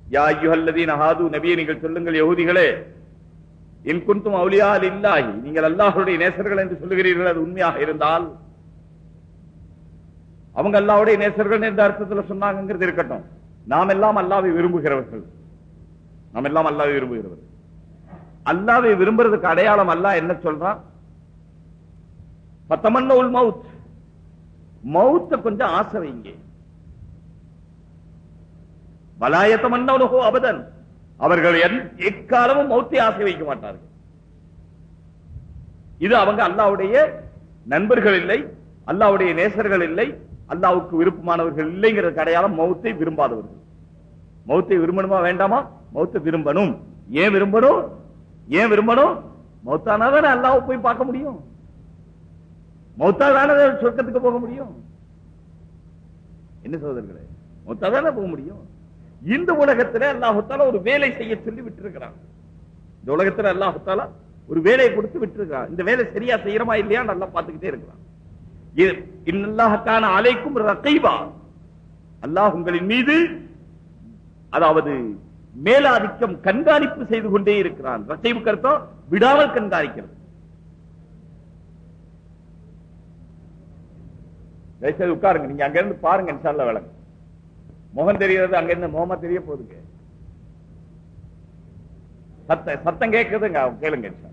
யா ஐயுஹல்லதீன ஹாது நபியை நீங்கள் சொல்லுங்கள் யஹூதிகளே இன் குன்தும் அவுலியா இல்லாஹி நீங்கள் அல்லாஹ்வுடைய நேசர்கள் என்று சொல்லுகிறீர்கள் அது உண்மையாக இருந்தால் அவங்க அல்லாஹ்வுடைய நேசர்கள் என்ற அர்த்தத்துல சொன்னாங்கிறது இருக்கட்டும் நாம் எல்லாம் அல்லாவை விரும்புகிறவர்கள் நாம் எல்லாம் அல்லாவை விரும்புகிறவர்கள் அல்லாவை விரும்புறதுக்கு அடையாளம் அல்லாஹ் என்ன சொல்றான் பத்தமன்ன உல் மவுத் மவுத்த கொஞ்சம் ஆசை வைங்க வலாயத்தமன்னோ அபதன் அவர்கள் எந்- எக்காலமும் மௌத்தை ஆசை வைக்க மாட்டார்கள் இது அவங்க அல்லாவுடைய நண்பர்கள் இல்லை அல்லாவுடைய நேசர்கள் இல்லை அல்லாவுக்கு விருப்பமானவர்கள் இல்லைங்கிறது அடையாளம் மௌத்தை விரும்பாதவர்கள் மௌத்தை விரும்பணுமா வேண்டாமா மௌத்தை விரும்பணும் ஏன் விரும்பணும் ஏன் விரும்பணும் மௌத்தானா தானே அல்லாவை போய் பார்க்க முடியும் மௌத்தா தானே சொர்க்கத்துக்கு போக முடியும் என்ன சகோதரர்களே மௌத்தா தானே போக முடியும் இந்த உலகத்துல அல்லாஹுத்தால ஒரு வேலை செய்ய சொல்லி விட்டிருக்கிறான் இந்த உலகத்துல அல்லாஹுத்தால ஒரு வேலையை கொடுத்து விட்டிருக்கிறான் இந்த வேலை சரியா செய்யறமா இல்லையா நல்லா பார்த்துக்கிட்டே இருக்கிறான் இது- இன்னல்லாஹக்கான அலைக்கும் ரகைபா அல்லாஹ் உங்களின் மீது அதாவது மேலாதிக்கம் கண்காணிப்பு செய்து கொண்டே இருக்கிறான் ரசைவு கருத்தம் விடாமல் கண்காணிக்கிறது தயவுசெய்து உட்காருங்க நீங்க அங்க இருந்து பாருங்க இன்ஷால்ல விளங்க முகம் தெரியறது அங்க இருந்து முகமா தெரிய போகுதுங்க சத்த சத்தம் கேட்குதுங்க கேளுங்க இன்ஷா அல்லாஹ்.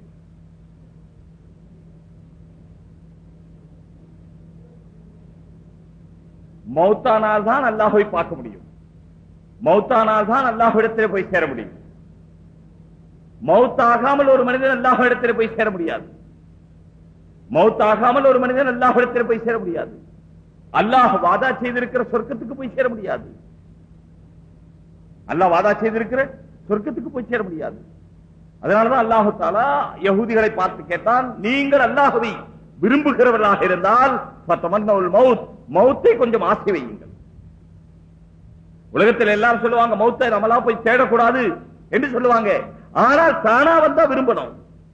மௌத்தானால் தான் அல்லாஹ்வை பார்க்க முடியும் மௌத்தானால் தான் அல்லாஹ்விடத்திலே போய் சேர முடியும் மௌத்தாகாமல் ஒரு மனிதன் அல்லாஹ்விடத்திலே போய் சேர முடியாது மௌத்தாகாமல் ஒரு மனிதன் அல்லாஹ்விடத்திலே போய் சேர முடியாது அல்லாஹ் வாதா செய்திருக்கிற சொர்க்கத்துக்கு போய் சேர முடியாது அல்லாஹ் வாதா செய்திருக்கிற சொர்க்கத்துக்கு போய் சேர முடியாது அதனாலதான் அல்லாஹு தாலா யகூதிகளை பார்த்து கேட்டான் நீங்கள் அல்லாஹுவை விரும்புகிறவர்களாக இருந்தால் பத்தமன்னவுல் மவுத் மௌத்தை கொஞ்சம் ஆசை வையுங்கள் உலகத்தில் எல்லாரும் சொல்லுவாங்க மௌத்தை நம்மளா போய் தேடக்கூடாது என்று சொல்லுவாங்க ஆனால் தானா வந்தா விரும்பணும்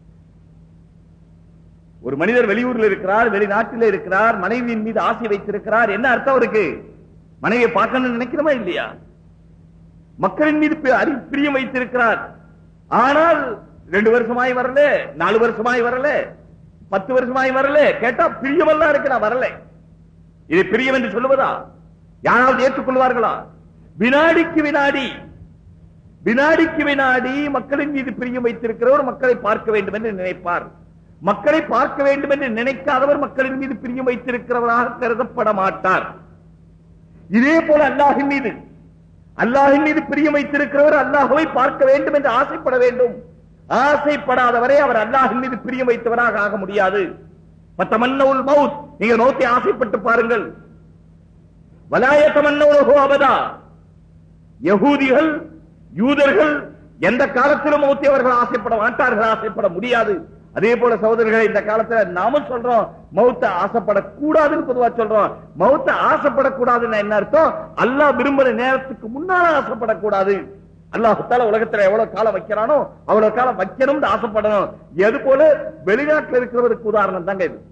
ஒரு மனிதர் வெளியூர்ல இருக்கிறார் வெளிநாட்டில் இருக்கிறார் மனைவியின் மீது ஆசை வைத்திருக்கிறார் என்ன அர்த்தம் அவருக்கு மனைவியை பார்க்கணும்னு நினைக்கிறோமா இல்லையா மக்களின் மீது பி- அறி- பிரியம் வைத்திருக்கிறார் ஆனால் ரெண்டு வருஷமாய் வரல நாலு வருஷமாய் வரல பத்து வருஷமாய் வரல கேட்டா பிரியமெல்லாம் இருக்கு நான் வரல இது பிரியம் என்று சொல்லுவதா யாராவது ஏற்றுக்கொள்வார்களா வினாடிக்கு வினாடி வினாடிக்கு வினாடி மக்களின் மீது பிரியம் வைத்திருக்கிறவர் மக்களை பார்க்க வேண்டும் என்று நினைப்பார் மக்களை பார்க்க வேண்டும் என்று நினைக்காதவர் மக்களின் மீது பிரியம் வைத்திருக்கிறவராக கருதப்பட மாட்டார் இதே போல அல்லாஹின் மீது அல்லாஹின் மீது பிரியம் வைத்திருக்கிறவர் அல்லாஹுவை பார்க்க வேண்டும் என்று ஆசைப்பட வேண்டும் ஆசைப்படாதவரை அவர் அல்லாஹின் மீது பிரியம் வைத்தவராக ஆக முடியாது பத்தமன்னவுல் மவுத் நீங்க நோக்கி ஆசைப்பட்டு பாருங்கள் வலாயத்தமன்னவுலகோ அபதா யகூதிகள் யூதர்கள் எந்த காலத்திலும் மௌத்தை அவர்கள் ஆசைப்பட மாட்டார்கள் ஆசைப்பட முடியாது அதே போல சகோதரர்கள் இந்த காலத்துல நாமும் சொல்றோம் மௌத்த ஆசைப்படக்கூடாதுன்னு பொதுவா சொல்றோம் மௌத்த ஆசைப்படக்கூடாதுன்னு என்ன அர்த்தம் அல்லாஹ் விரும்புற நேரத்துக்கு முன்னால ஆசைப்படக்கூடாது அல்லாஹால உலகத்துல எவ்வளவு காலம் வைக்கிறானோ அவ்வளவு காலம் வைக்கணும்னு ஆசைப்படணும் எது போல வெளிநாட்டுல இருக்கிறவருக்கு உதாரணம் தாங்க இது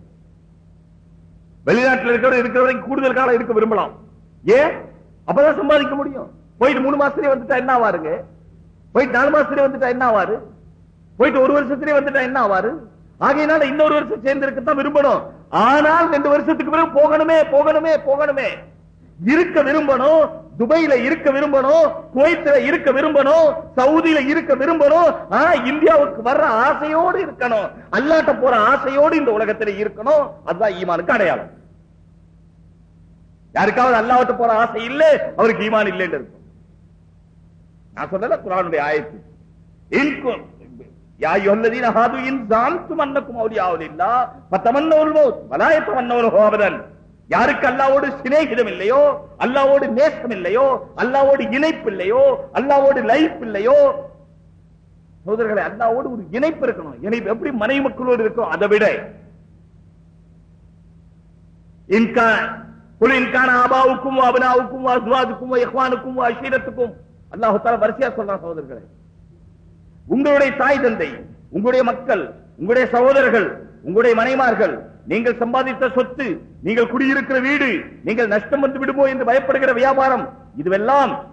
வெளிநாட்டுல இருக்கிறவர் இருக்கிற வரைக்கும் கூடுதல் காலம் இருக்க விரும்பலாம் ஏன் அப்பதான் சம்பாதிக்க முடியும் போயிட்டு மூணு மாசத்துலயே வந்துட்டா என்ன ஆவாருங்க போயிட்டு நாலு மாசத்துலயே வந்துட்டா என்ன ஆவாரு போயிட்டு ஒரு வருஷத்துலயே வந்துட்டா என்ன ஆவாரு ஆகையினால இன்னொரு வருஷம் சேர்ந்து இருக்கத்தான் விரும்பணும் ஆனால் ரெண்டு வருஷத்துக்கு பிறகு போகணுமே போகணுமே போகணுமே இருக்க விரும்பணும் துபாயில இருக்க விரும்பணும் குவைத்துல இருக்க விரும்பணும் சவுதியில இருக்க விரும்பணும் ஆனா இந்தியாவுக்கு வர்ற ஆசையோடு இருக்கணும் அல்லாட்ட போற ஆசையோடு இந்த உலகத்துல இருக்கணும் அதுதான் ஈமானுக்கு அடையாளம் யாருக்காவது அல்லாஹ்ட்ட போற ஆசை இல்ல அவருக்கு ஈமான் இல்லைன்னு இருக்கும் நான் சொல்லல குரானுடைய ஆயத்து இன்கும் யா அய்யுஹல்லதீன ஹாது இன் ஜான்தும் அன்னக்கும் அவுலியாவுல் இல்லா ஃபதமன்னவுல் மௌத் வலா யதமன்னவுஹு அபதன் யாருக்கு அல்லாவோடு சிநேகிதம் இல்லையோ அல்லாவோடு நேசம் இல்லையோ அல்லாவோடு இணைப்பு இல்லையோ அல்லாவோடு லைஃப் இல்லையோ சோதரர்களை அல்லாவோடு ஒரு இணைப்பு இருக்கணும் இணைப்பு எப்படி மனைவி மக்களோடு இருக்கும் அதை விட இன்கா குல் இன்கான ஆபாவுக்கும் அபனாவுக்கும் அஸ்வாதுக்கும் இஹ்வானுக்கும் அஷீரத்துக்கும் அல்லாஹ் தஆலா வரிசையா சொல்றான் சகோதரர்களே உங்களுடைய தாய் தந்தை உங்களுடைய மக்கள் உங்களுடைய சகோதரர்கள் உங்களுடைய மனைமார்கள் நீங்கள் சம்பாதித்த சொத்து நீங்கள் குடியிருக்கிற வீடு நீங்கள் நஷ்டம் வந்து விடுமோ என்று பயப்படுகிற வியாபாரம் இதுவெல்லாம்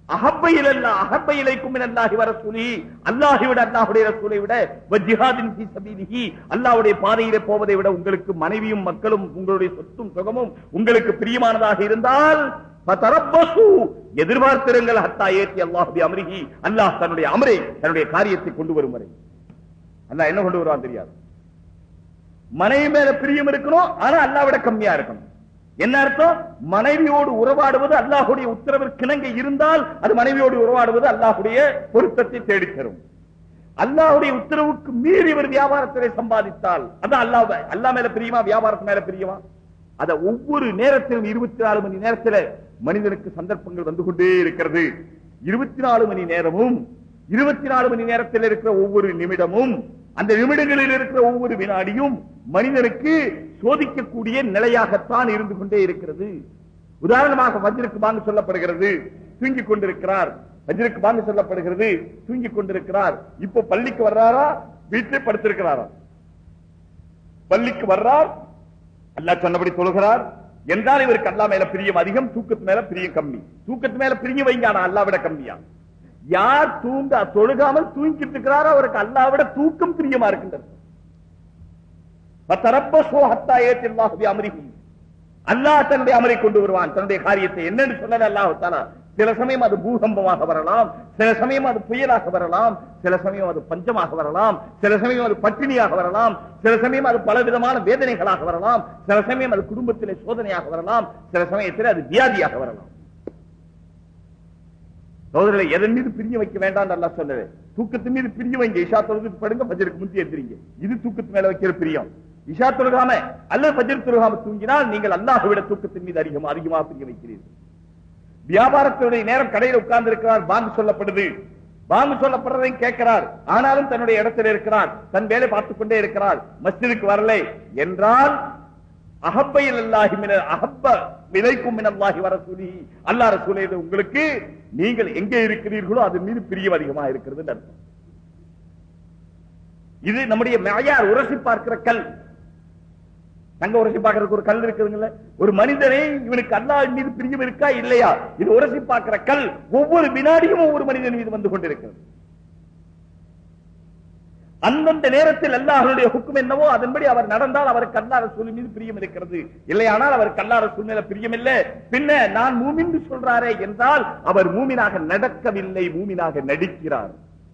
அகப்பையில் அல்ல அகப்பையிலைக்கும் அல்லாஹி வர சொல்லி அல்லாஹி விட அல்லாஹுடைய ரசூலை விட ஜிஹாதின் ஃபீ சபீலிஹி அல்லாஹ்வுடைய பாதையிலே போவதை விட உங்களுக்கு மனைவியும் மக்களும் உங்களுடைய சொத்தும் சுகமும் உங்களுக்கு பிரியமானதாக இருந்தால் ஃபதரப்பசு, எதிர்பார்த்திருங்கள் ஹத்தா ஏத்தி அல்லாஹ் பி அம்ரிஹி அல்லாஹ் தன்னுடைய அமரை தன்னுடைய காரியத்தை கொண்டு வரும் வரை அல்லாஹ் என்ன கொண்டு வருவான் தெரியாது மனைவி மேல பிரியம் இருக்கணும் ஆனா அல்லாவிட கம்மியா இருக்கணும் என்ன அர்த்தம் மனைவியோடு உறவாடுவது அல்லாஹுடைய உத்தரவிற்கிணங்க இருந்தால் அது மனைவியோடு உறவாடுவது அல்லாஹுடைய பொருத்தத்தை தேடித் தரும் அல்லாஹுடைய உத்தரவுக்கு மீறி ஒரு வியாபாரத்திலே சம்பாதித்தால் அதான் அல்லாஹ் அல்லாஹ் மேல பிரியுமா வியாபாரத்து மேல பிரியுமா அத ஒவ்வொரு நேரத்திலும் இருபத்தி நாலு மணி நேரத்துல மனிதனுக்கு சந்தர்ப்பங்கள் வந்து கொண்டே இருக்கிறது இருபத்தி நாலு மணி நேரமும் இருபத்தி நாலு மணி நேரத்தில் இருக்கிற ஒவ்வொரு நிமிடமும் அந்த நிமிடங்களில் இருக்கிற ஒவ்வொரு வினாடியும் மனிதனுக்கு சோதிக்கக்கூடிய நிலையாகத்தான் இருந்து கொண்டே இருக்கிறது உதாரணமாக வஜ்ருக்கு பாங்கு சொல்லப்படுகிறது தூங்கிக் கொண்டிருக்கிறார் வஜ்ருக்கு பாங்கு சொல்லப்படுகிறது தூங்கிக் கொண்டிருக்கிறார் இப்போ பள்ளிக்கு வர்றாரா வீட்டிலே படுத்திருக்கிறாரா பள்ளிக்கு வர்றார் அல்லாஹ் சொன்னபடி தொழுகிறார் என்றால் இவருக்கு அல்லா மேல பிரியம் அதிகம் தூக்கத்து மேல பிரியம் கம்மி தூக்கத்து மேல பிரியம் வைங்க ஆனா அல்லா விட கம்மியா யார் தூங்க தொழுகாமல் தூங்கிட்டு இருக்கிறாரோ அவருக்கு அல்லா விட தூக்கம் பிரியமா இருக்கின்றது ஃபதரப்பசு ஹத்தா ஏத்தில்லாஹு பிஅம்ரிஹி. அல்லாஹ் தன்னுடைய அமரை கொண்டு வருவான் தன்னுடைய காரியத்தை என்னன்னு சொன்னது அல்லாஹ் தாலா சில சமயம் அது பூகம்பமாக வரலாம் சில சமயம் அது புயலாக வரலாம் சில சமயம் அது பஞ்சமாக வரலாம் சில சமயம் அது பட்டினியாக வரலாம் சில சமயம் அது பலவிதமான வேதனைகளாக வரலாம் சில சமயம் அது குடும்பத்திலே சோதனையாக வரலாம் சில சமயத்தில் அது வியாதியாக வரலாம் சோதரரை எதன் மீது பிரிய வைக்க வேண்டாம் நல்லா சொல்லவே தூக்கத்து மீது பிரிய வைங்க இஷா தொழுது படுங்க பஜருக்கு முந்தி எந்திரிங்க இது தூக்கத்து மேல வைக்கிற பிரியம் இஷா தொழுகாம அல்லது பஜர் தொழுகாம தூங்கினால் நீங்கள் அல்லாஹ் விட தூக்கத்தின் மீது அதிகம் அதிகமாக பிரிய வைக்கிறீர்கள் வியாபாரத்தினுடைய நேரம் கடையில் உட்கார்ந்து இருக்கிறார் பாங்கு சொல்லப்படுது பாங்கு சொல்லப்படுறதையும் கேட்கிறார் ஆனாலும் தன்னுடைய இடத்தில் இருக்கிறார் தன் வேலை பார்த்துக் கொண்டே இருக்கிறார் மஸ்ஜிதுக்கு வரல என்றால் அகப்பையில் அல்லாஹி மின அகப்ப விலைக்கும் மினல்லாஹி வர சொல்லி அல்லாஹ் ரசூலே இது உங்களுக்கு நீங்கள் எங்கே இருக்கிறீர்களோ அது மீது பிரியம் அதிகமா இருக்கிறது அர்த்தம் இது நம்முடைய மேயார் உரசி பார்க்கிற கல் தங்க உரசி பார்க்கறதுக்கு ஒரு கல் இருக்குதுங்கள ஒரு மனிதனே இவனுக்கு அல்லாஹ் மீது பிரியம் இருக்கா இல்லையா இது உரசி பார்க்கிற கல் ஒவ்வொரு வினாடியும் ஒவ்வொரு மனிதன் மீது வந்து கொண்டிருக்கிறது அந்தந்த நேரத்தில் அல்லாஹ்வுடைய ஹுக்கும் என்னவோ அதன்படி அவர் நடந்தால் அவருக்கு அல்லாஹ் ரசூல் மீது பிரியம் இருக்கிறது இல்லையானால் அவருக்கு அல்லாஹ் ரசூல் மேல பிரியம் இல்லை பின்ன நான் மூமின் சொல்றாரே என்றால் அவர் மூமினாக நடக்கவில்லை மூமினாக நடிக்கிறார்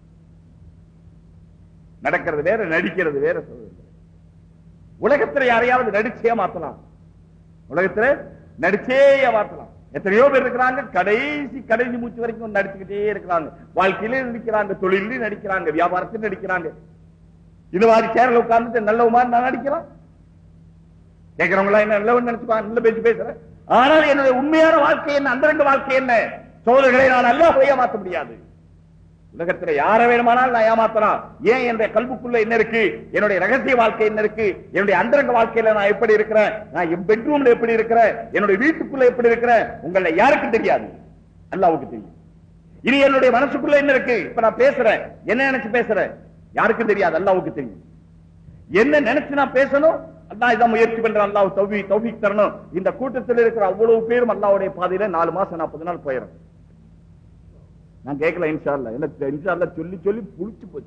நடக்கிறது வேற நடிக்கிறது வேற சொல்றது உலகத்துல யாரையாவது நடிச்சே மாத்தலாம் உலகத்துல நடிச்சே மாத்தலாம் எத்தனையோ பேர் இருக்கிறாங்க கடைசி கடைசி மூச்சு வரைக்கும் நடிச்சுக்கிட்டே இருக்கிறாங்க வாழ்க்கையில நடிக்கிறாங்க தொழிலையும் நடிக்கிறாங்க வியாபாரத்திலும் நடிக்கிறாங்க இந்த மாதிரி சேரல உட்கார்ந்துட்டு நல்ல மாதிரி நான் நடிக்கிறோம் கேட்கிறவங்களா என்ன நல்லவன் நினைச்சுப்பாங்க நல்ல பேச்சு பேசுறேன் ஆனால் என்னுடைய உண்மையான வாழ்க்கை என்ன அந்தரங்க வாழ்க்கை என்ன சோதர்களை நான் நல்லா ஏமாத்த முடியாது உலகத்துல யார வேணுமானால் நான் ஏமாத்தலாம் ஏன் என்னுடைய கல்புக்குள்ள என்ன இருக்கு என்னுடைய ரகசிய வாழ்க்கை என்ன இருக்கு என்னுடைய அந்தரங்க வாழ்க்கையில நான் எப்படி இருக்கிறேன் நான் என் பெட்ரூம்ல எப்படி இருக்கிறேன் என்னுடைய வீட்டுக்குள்ள எப்படி இருக்கிறேன் உங்களை யாருக்கும் தெரியாது அல்லாவுக்கு தெரியும் இனி என்னுடைய மனசுக்குள்ள என்ன இருக்கு இப்ப நான் பேசுறேன் என்ன நினைச்சு பேசுறேன் யாருக்கும் தெரியாது அல்லாவுக்கு தெரியும் என்ன நினைச்சு நான் பேசணும் அல்லாஹ் இதான் முயற்சி பண்றேன் அல்லாஹ் தௌவி தௌஃபீக் தரணும் இந்த கூட்டத்தில் இருக்கிற அவ்வளவு பேரும் அல்லாவுடைய பாதையில நாலு மாசம் நாற்பது நாள் போயிடும் நான் கேட்கல இன்ஷா அல்லா எனக்கு இன்ஷா அல்லா சொல்லி சொல்லி புளிச்சு போச்சு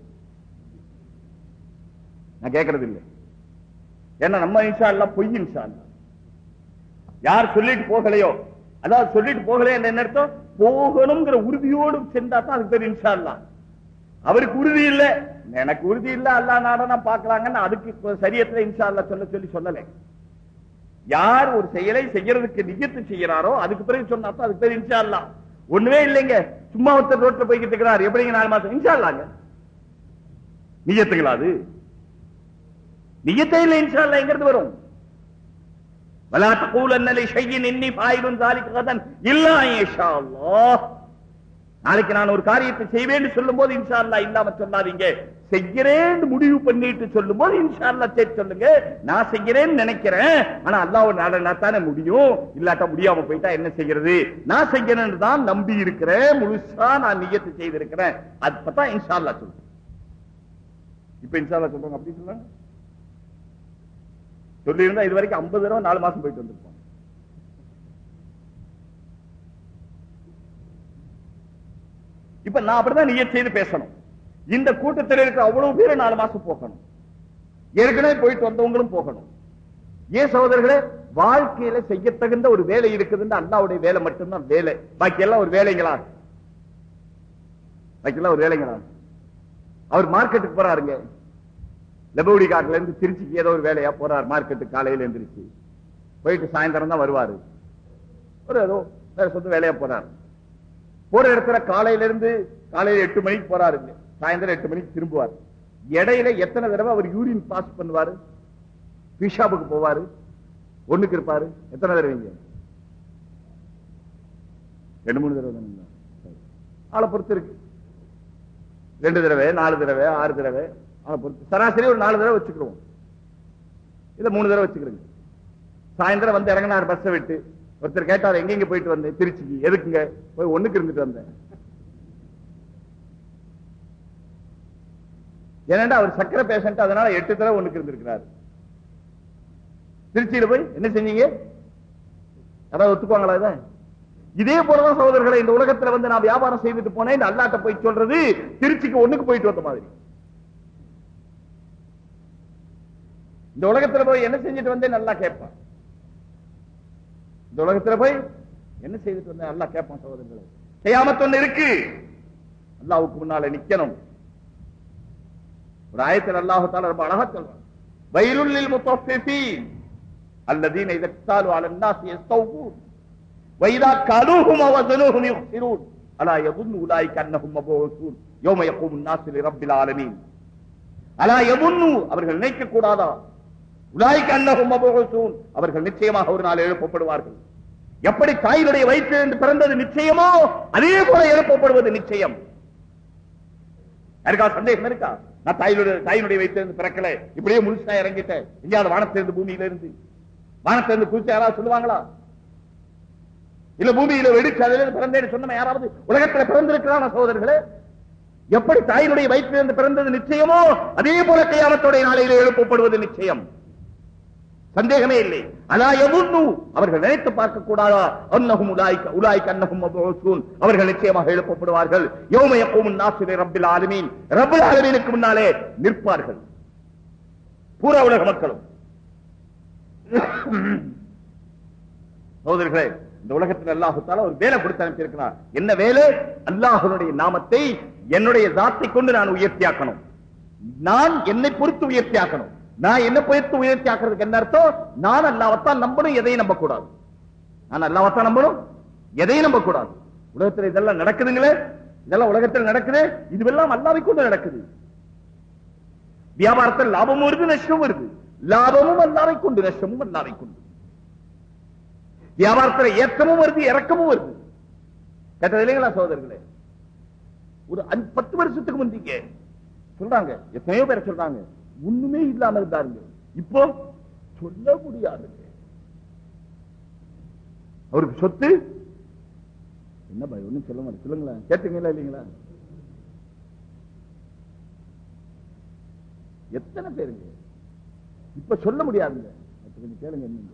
நான் கேட்கறது இல்லை ஏன்னா நம்ம இன்ஷா அல்லா பொய் இன்ஷா அல்லா யார் சொல்லிட்டு போகலையோ அதாவது சொல்லிட்டு போகலையோ என்ன அர்த்தம் போகணுங்கிற உறுதியோடு சென்றா தான் அதுக்கு பேர் இன்ஷா அல்லா அவருக்கு உறுதி இல்ல எனக்கு உறுதி இல்ல அல்லா நாடனா பாக்கலாங்கன்னு அதுக்கு இப்ப சரியத்துல இன்ஷா அல்லா சொல்ல சொல்லி சொல்லலை யார் ஒரு செயலை செய்யறதுக்கு நிஜத்து செய்யறாரோ அதுக்கு பிறகு சொன்னா தான் அதுக்கு பேர் இன்ஷா அல்லா ஒண்ணுமே இல்லைங்க சும்மா ஒருத்தர் ரோட்ல போய்கிட்டு இருக்கிறார் எப்படிங்க நாலு மாசம் இன்ஷா அல்லாங்க நிஜத்துங்களா அது நிஜத்தை இல்லை இன்ஷா அல்லா எங்கிருந்து வரும் ولا تقولن لشيء اني فاعل ذلك غدا الا ان شاء الله நாளைக்கு நான் ஒரு காரியத்தை செய்வேன்னு சொல்லும் போது இன்ஷா அல்லா இல்லாம சொல்லாதீங்க செய்கிறேன் முடிவு பண்ணிட்டு சொல்லும் போது இன்ஷா அல்லா சரி சொல்லுங்க நான் செய்கிறேன்னு நினைக்கிறேன் ஆனா அல்லாஹ் நாடனா தானே முடியும் இல்லாட்டா முடியாம போயிட்டா என்ன செய்யறது நான் செய்கிறேன்னு தான் நம்பி இருக்கிறேன் முழுசா நான் நியத்து செய்திருக்கிறேன் அது பார்த்தா இன்ஷா அல்லா சொல்லுங்க இப்ப இன்ஷா அல்லா சொல்றாங்க அப்படி சொல்றாங்க சொல்லி இருந்தா இது வரைக்கும் ஐம்பது தடவை நாலு மாசம் போயிட்டு வந்திருப்போம் இப்ப நான் அப்படிதான் நீய செய்து பேசணும் இந்த கூட்டத்தில் இருக்கிற அவ்வளவு பேரை நாலு மாசம் போகணும் ஏற்கனவே போயிட்டு வந்தவங்களும் போகணும் ஏன் சகோதரர்களே வாழ்க்கையில செய்ய தகுந்த ஒரு வேலை இருக்குதுன்னு அல்லாவுடைய வேலை மட்டும்தான் வேலை பாக்கி எல்லாம் ஒரு வேலைங்களா பாக்கி எல்லாம் ஒரு வேலைங்களா அவர் மார்க்கெட்டுக்கு போறாருங்க லெபவுடி காட்டுல இருந்து திருச்சிக்கு ஏதோ ஒரு வேலையா போறார் மார்க்கெட்டுக்கு காலையில எந்திரிச்சு போயிட்டு சாயந்தரம் தான் வருவாரு ஒரு ஏதோ வேற சொந்த வேலையா போறாரு போற இடத்துல காலையில இருந்து காலையில எட்டு மணிக்கு போறாருங்க சாயந்தரம் எட்டு மணிக்கு திரும்புவார் இடையில எத்தனை தடவை அவர் யூரின் பாஸ் பண்ணுவாரு பிஷாப்புக்கு போவாரு ஒண்ணுக்கு இருப்பாரு எத்தனை தடவைங்க ரெண்டு மூணு தடவை தானுங்களா? சரி. ஆளை பொறுத்து இருக்கு ரெண்டு தடவை நாலு தடவை ஆறு தடவை ஆளை பொறுத்து சராசரி ஒரு நாலு தடவை வச்சுக்கிடுவோம் இல்ல மூணு தடவை வச்சுக்கிறோங்க சாயந்தரம் வந்து இறங்கினார் பஸ்ஸை விட்டு ஒருத்தர் கேட்டார் எங்க எங்க போயிட்டு வந்தேன் திருச்சிக்கு எதுக்குங்க போய் ஒண்ணுக்கு இருந்துட்டு வந்தேன் ஏனண்டா அவர் சக்கரை பேஷண்ட் அதனால எட்டு தடவை ஒண்ணுக்கு இருந்திருக்கிறார் திருச்சியில போய் என்ன செஞ்சீங்க யாராவது ஒத்துக்குவாங்களா இதை இதே போலதான் சகோதரர்களை இந்த உலகத்துல வந்து நான் வியாபாரம் செய்துட்டு போனேன் இந்த அல்லாட்ட போய் சொல்றது திருச்சிக்கு ஒண்ணுக்கு போயிட்டு வந்த மாதிரி இந்த உலகத்துல போய் என்ன செஞ்சுட்டு வந்தேன் நல்லா கேட்பான் இந்த உலகத்துல போய் என்ன செய்துட்டு வந்தேன் நல்லா கேட்பான் சகோதரர்களை செய்யாமத்து ஒண்ணு இருக்கு அல்லாவுக்கு முன்னால நிக்கணும் ஒரு ஆயத்தில் அல்லாஹால ரொம்ப அழகா சொல்றான் வயலுள்ளில் முத்தஃபிஃபீன் الذين إذا اكتالوا على الناس يستوفون وإذا كالوهم وزنوهم يخسرون ألا يظن أولئك أنهم مبعوثون يوم يقوم الناس لرب العالمين ألا يظن அவர்கள் நினைக்க கூடாதா உலாய்க்கு அன்னஹும் மபூசூன் அவர்கள் நிச்சயமாக ஒரு நாள் எழுப்பப்படுவார்கள் எப்படி தாயினுடைய வயிற்றிலிருந்து பிறந்தது நிச்சயமோ அதே போல எழுப்பப்படுவது நிச்சயம் யாருக்கா சந்தேகம் இருக்கா நான் தாயினுடைய தாயினுடைய வயிற்றிலிருந்து பிறக்கல இப்படியே முழுசா இறங்கிட்டேன் எங்கேயாவது வானத்திலிருந்து பூமியில இருந்து வானத்திலிருந்து குதிச்சு யாராவது சொல்லுவாங்களா இல்ல பூமியில வெடிச்சு அதுல இருந்து பிறந்தேன்னு சொன்ன யாராவது உலகத்துல பிறந்திருக்கிறான சகோதரர்களே எப்படி தாயினுடைய வயிற்றிலிருந்து பிறந்தது நிச்சயமோ அதே போல கையாமத்தோடைய நாளையில எழுப்பப்படுவது நிச்சயம் சந்தேகமே இல்லை அலா எவுன்னு அவர்கள் நினைத்து பார்க்க கூடாதா அன்னஹும் உலாய்க்க உலாய்க்க அன்னஹும் மபூசூன் அவர்கள் நிச்சயமாக எழுப்பப்படுவார்கள் யௌம யகூமுன் நாஸிரி ரப்பில் ஆலமீன் ரப்பில் ஆலமீனுக்கு முன்னாலே நிற்பார்கள் பூரா உலக மக்களும் சகோதரர்களே இந்த உலகத்தில் அல்லாஹுத்தால ஒரு வேலை கொடுத்து அனுப்பியிருக்கிறார் என்ன வேலை அல்லாஹனுடைய நாமத்தை என்னுடைய தாத்தை கொண்டு நான் உயர்த்தியாக்கணும் நான் என்னை பொறுத்து உயர்த்தியாக்கணும் நான் என்ன பொறுத்து உயர்த்தியாக்குறதுக்கு என்ன அர்த்தம் நான் அல்லாவத்தான் நம்பணும் எதையும் நம்ப கூடாது நான் அல்லாவத்தான் நம்பணும் எதையும் நம்ப கூடாது உலகத்தில் இதெல்லாம் நடக்குதுங்களே இதெல்லாம் உலகத்தில் நடக்குது இதுவெல்லாம் அல்லாவை கொண்டு நடக்குது வியாபாரத்தில் லாபமும் வருது நஷ்டமும் வருது லாபமும் அல்லாவை கொண்டு நஷ்டமும் அல்லாவை கொண்டு வியாபாரத்தில் ஏற்றமும் வருது இறக்கமும் வருது கேட்டது இல்லைங்களா சகோதரர்களே ஒரு அஞ்சு- பத்து வருஷத்துக்கு முந்திங்க சொல்றாங்க எத்தனையோ பேர் சொல்றாங்க ஒண்ணுமே இல்லாம இருந்தாருங்க இப்போ சொல்ல முடியாதுங்க அவருக்கு சொத்து என்ன பாய் ஒண்ணும் சொல்ல மாட்டேன் சொல்லுங்களேன் கேட்டீங்களா இல்லைங்களா எத்தனை பேருங்க இப்ப சொல்ல முடியாதுங்க அப்ப கொஞ்சம் கேளுங்க என்னங்க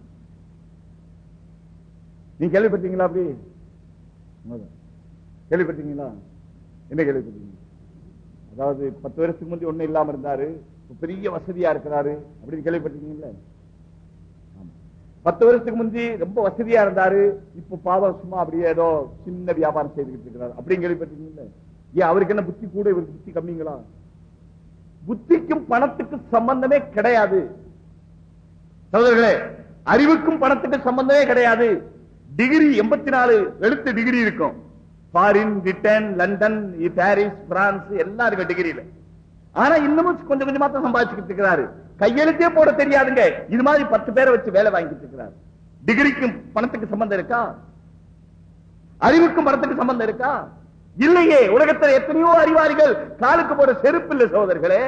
நீங்க கேள்விப்பட்டீங்களா அப்படி உண்மைதான். கேள்விப்பட்டீங்களா என்ன கேள்விப்பட்டீங்க அதாவது பத்து வருஷத்துக்கு முந்தி ஒண்ணும் இல்லாம இருந்தாரு இப்ப பெரிய வசதியா இருக்கிறாரு அப்படின்னு கேள்விப்பட்டீங்கல்ல ஆமா. பத்து வருஷத்துக்கு முந்தி ரொம்ப வசதியா இருந்தாரு இப்ப பாவம் சும்மா அப்படியே ஏதோ சின்ன வியாபாரம் செய்துக்கிட்டு இருக்கிறாரு அப்படின்னு கேள்விப்பட்டீங்கல்ல ஏன் அவருக்கு என்ன புத்தி கூட இவருக்கு புத்தி கம்மிங்களா புத்திக்கும் பணத்துக்கும் சம்பந்தமே கிடையாது சகோதரர்களே அறிவுக்கும் பணத்துக்கும் சம்பந்தமே கிடையாது டிகிரி எண்பத்தி நாலு எழுத்து டிகிரி இருக்கும் foreign Britain London Paris France எல்லாம் இருக்கு டிகிரியில ஆனா இன்னமும் கொஞ்சம் கொஞ்சமா தான் சம்பாதிச்சுக்கிட்டு இருக்கிறாரு கையெழுத்தே போட தெரியாதுங்க இது மாதிரி பத்து பேரை வச்சு வேலை வாங்கிட்டு இருக்கிறாரு டிகிரிக்கும் பணத்துக்கு சம்பந்தம் இருக்கா அறிவுக்கும் பணத்துக்கு சம்பந்தம் இருக்கா இல்லையே உலகத்தில் எத்தனையோ அறிவாளிகள் காலுக்கு போற செருப்பு இல்ல சகோதரர்களே